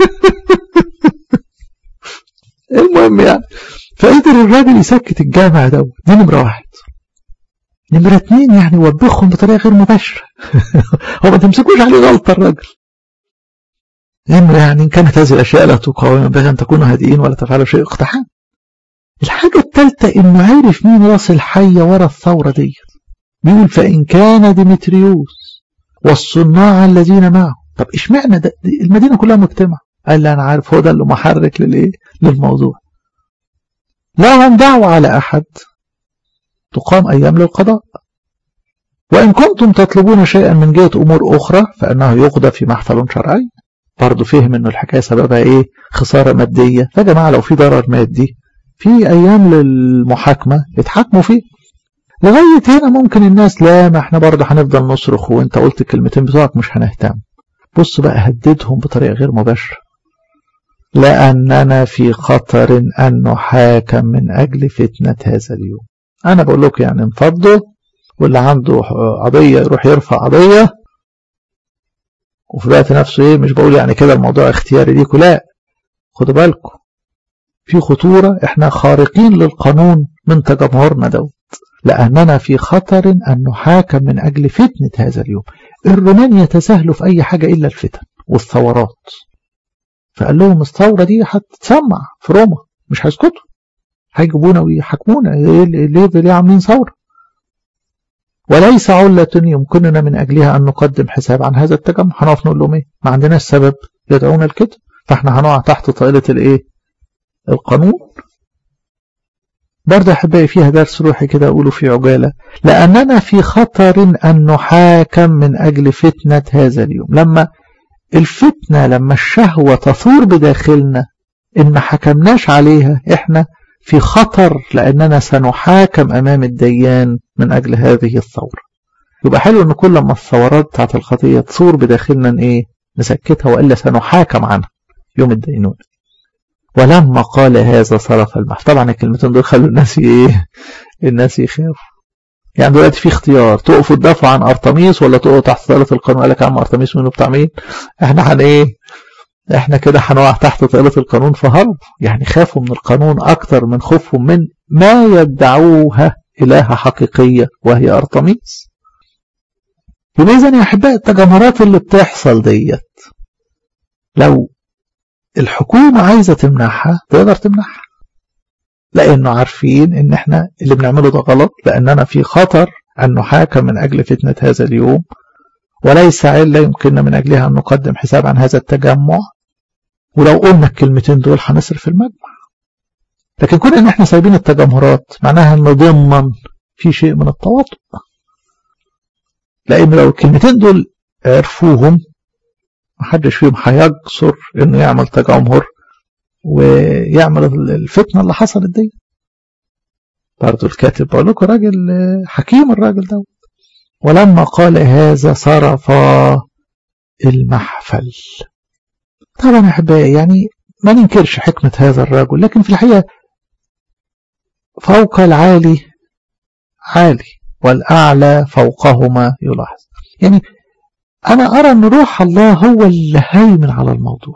المهم يعني فقدر الراجل يسكت الجامع دوت دي نمرة واحد نمرة اتنين يعني وبخهم بطريقة غير مباشرة هو ما تمسكوش عليه غلطة الراجل إنه يعني إن كانت هذه الأشياء لا تقاوم ينبغي أن تكونوا هادئين ولا تفعلوا شيء اقتحام الحاجة الثالثة إنه عارف مين راس الحية ورا الثورة دي بيقول فإن كان ديمتريوس والصناع الذين معه طب اشمعنى ده المدينة كلها مجتمع قال لي أنا عارف هو ده اللي محرك للإيه للموضوع لا هم دعوة على أحد تقام أيام للقضاء وإن كنتم تطلبون شيئا من جهة أمور أخرى فإنه يقضى في محفل شرعي برضه فهم إنه الحكاية سببها إيه خسارة مادية فيا جماعة لو في ضرر مادي في أيام للمحاكمة يتحاكموا فيه لغاية هنا ممكن الناس لا ما احنا برضه هنفضل نصرخ وانت قلت الكلمتين بتوعك مش هنهتم بص بقى هددهم بطريقة غير مباشرة لأننا في خطر أن نحاكم من أجل فتنة هذا اليوم أنا بقول لكم يعني انفضوا واللي عنده قضية يروح يرفع قضية وفي الوقت نفسه ايه مش بقول يعني كده الموضوع اختياري ليكوا لا خدوا بالكم في خطورة احنا خارقين للقانون من تجمهرنا دوت لأننا في خطر أن نحاكم من أجل فتنة هذا اليوم الرومان يتساهلوا في أي حاجة إلا الفتن والثورات فقال لهم الثورة دي هتتسمع في روما مش هيسكتوا هيجيبونا ويحاكمونا ليه ليه عاملين ثورة وليس علة يمكننا من أجلها أن نقدم حساب عن هذا التجمع هنقف نقول لهم إيه ما عندناش سبب يدعونا لكده فإحنا هنقع تحت طائلة الإيه القانون برضه أحبائي فيها درس روحي كده أقوله في عجالة لأننا في خطر أن نحاكم من أجل فتنة هذا اليوم لما الفتنة لما الشهوة تثور بداخلنا إن ما حكمناش عليها إحنا في خطر لأننا سنحاكم أمام الديان من أجل هذه الثورة يبقى حلو إن كل ما الثورات بتاعت الخطية تصور بداخلنا إيه نسكتها وإلا سنحاكم عنها يوم الدينون ولما قال هذا صرف المحف طبعا الكلمتين دول خلوا الناس ايه الناس يخافوا يعني دلوقتي في اختيار تقفوا تدافعوا عن ارتميس ولا تقفوا تحت طائله القانون قال لك يا عم ارتميس منه بتاع مين احنا هن ايه احنا كده هنقع تحت طائله القانون فهرب يعني خافوا من القانون اكتر من خوفهم من ما يدعوها الهه حقيقيه وهي ارتميس يبقى اذا يا احبائي التجمهرات اللي بتحصل ديت لو الحكومة عايزة تمنعها تقدر تمنعها لأنه عارفين إن إحنا اللي بنعمله ده غلط لأننا في خطر أن نحاكم من أجل فتنة هذا اليوم وليس علة يمكننا من أجلها أن نقدم حساب عن هذا التجمع ولو قلنا الكلمتين دول هنصرف المجمع لكن كون إن إحنا سايبين التجمهرات معناها إن ضمن في شيء من التواطؤ لأن لو الكلمتين دول عرفوهم محدش فيهم هيجسر انه يعمل تجمهر ويعمل الفتنه اللي حصلت دي برضه الكاتب بقول لكم راجل حكيم الراجل ده ولما قال هذا صرف المحفل طبعا يا احبائي يعني ما ننكرش حكمة هذا الرجل لكن في الحقيقة فوق العالي عالي والأعلى فوقهما يلاحظ يعني أنا أرى أن روح الله هو اللي هيمن على الموضوع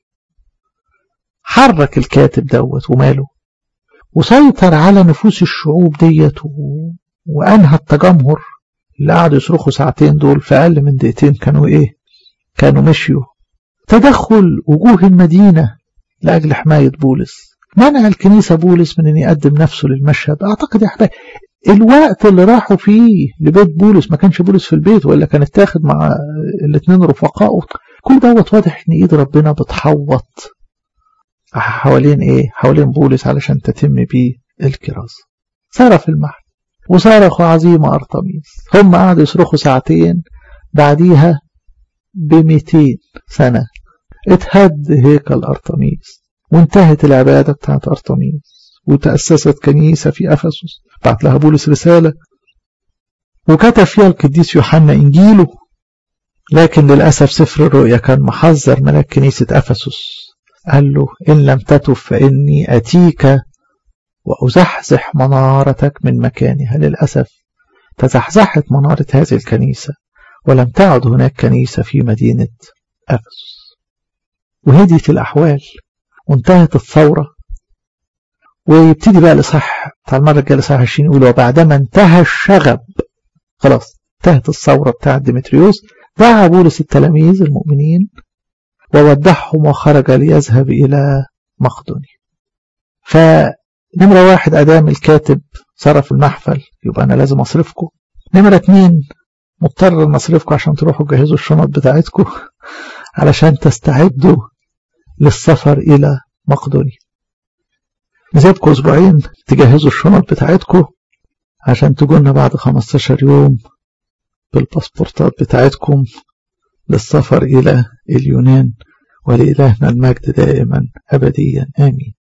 حرك الكاتب دوت وماله وسيطر على نفوس الشعوب ديت و... وأنهى التجمهر اللي قعدوا يصرخوا ساعتين دول في أقل من دقيقتين كانوا إيه كانوا مشيوا تدخل وجوه المدينة لأجل حماية بولس منع الكنيسة بولس من أن يقدم نفسه للمشهد أعتقد يا أحبابي الوقت اللي راحوا فيه لبيت بولس ما كانش بولس في البيت ولا كان اتاخد مع الاثنين رفقائه كل دوت واضح ان ايد ربنا بتحوط حوالين ايه حوالين بولس علشان تتم بيه الكرازة صرف المحل وصرخوا عظيمة أرطميس هم قعدوا يصرخوا ساعتين بعديها بمئتين سنة اتهد هيكل أرطميس وانتهت العبادة بتاعت أرطميس وتأسست كنيسة في أفسس بعت لها بولس رسالة وكتب فيها القديس يوحنا إنجيله لكن للأسف سفر الرؤيا كان محذر ملاك كنيسة أفسس قال له إن لم تتب فإني أتيك وأزحزح منارتك من مكانها للأسف تزحزحت منارة هذه الكنيسة ولم تعد هناك كنيسة في مدينة أفسس وهديت الأحوال وانتهت الثورة ويبتدي بقى الإصحاح بتاع المرة الجاية الإصحاح 20 يقول وبعدما انتهى الشغب خلاص انتهت الثورة بتاعة ديمتريوس دعا بولس التلاميذ المؤمنين وودعهم وخرج ليذهب إلى مقدونيا فنمرة واحد أدام الكاتب صرف المحفل يبقى أنا لازم أصرفكم نمرة اتنين مضطر ان اصرفكم عشان تروحوا تجهزوا الشنط بتاعتكم علشان تستعدوا للسفر الى مقدونيا نسيبكم اسبوعين تجهزوا الشنط بتاعتكم عشان تجونا بعد 15 يوم بالباسبورتات بتاعتكم للسفر الى اليونان ولإلهنا المجد دائما أبديا آمين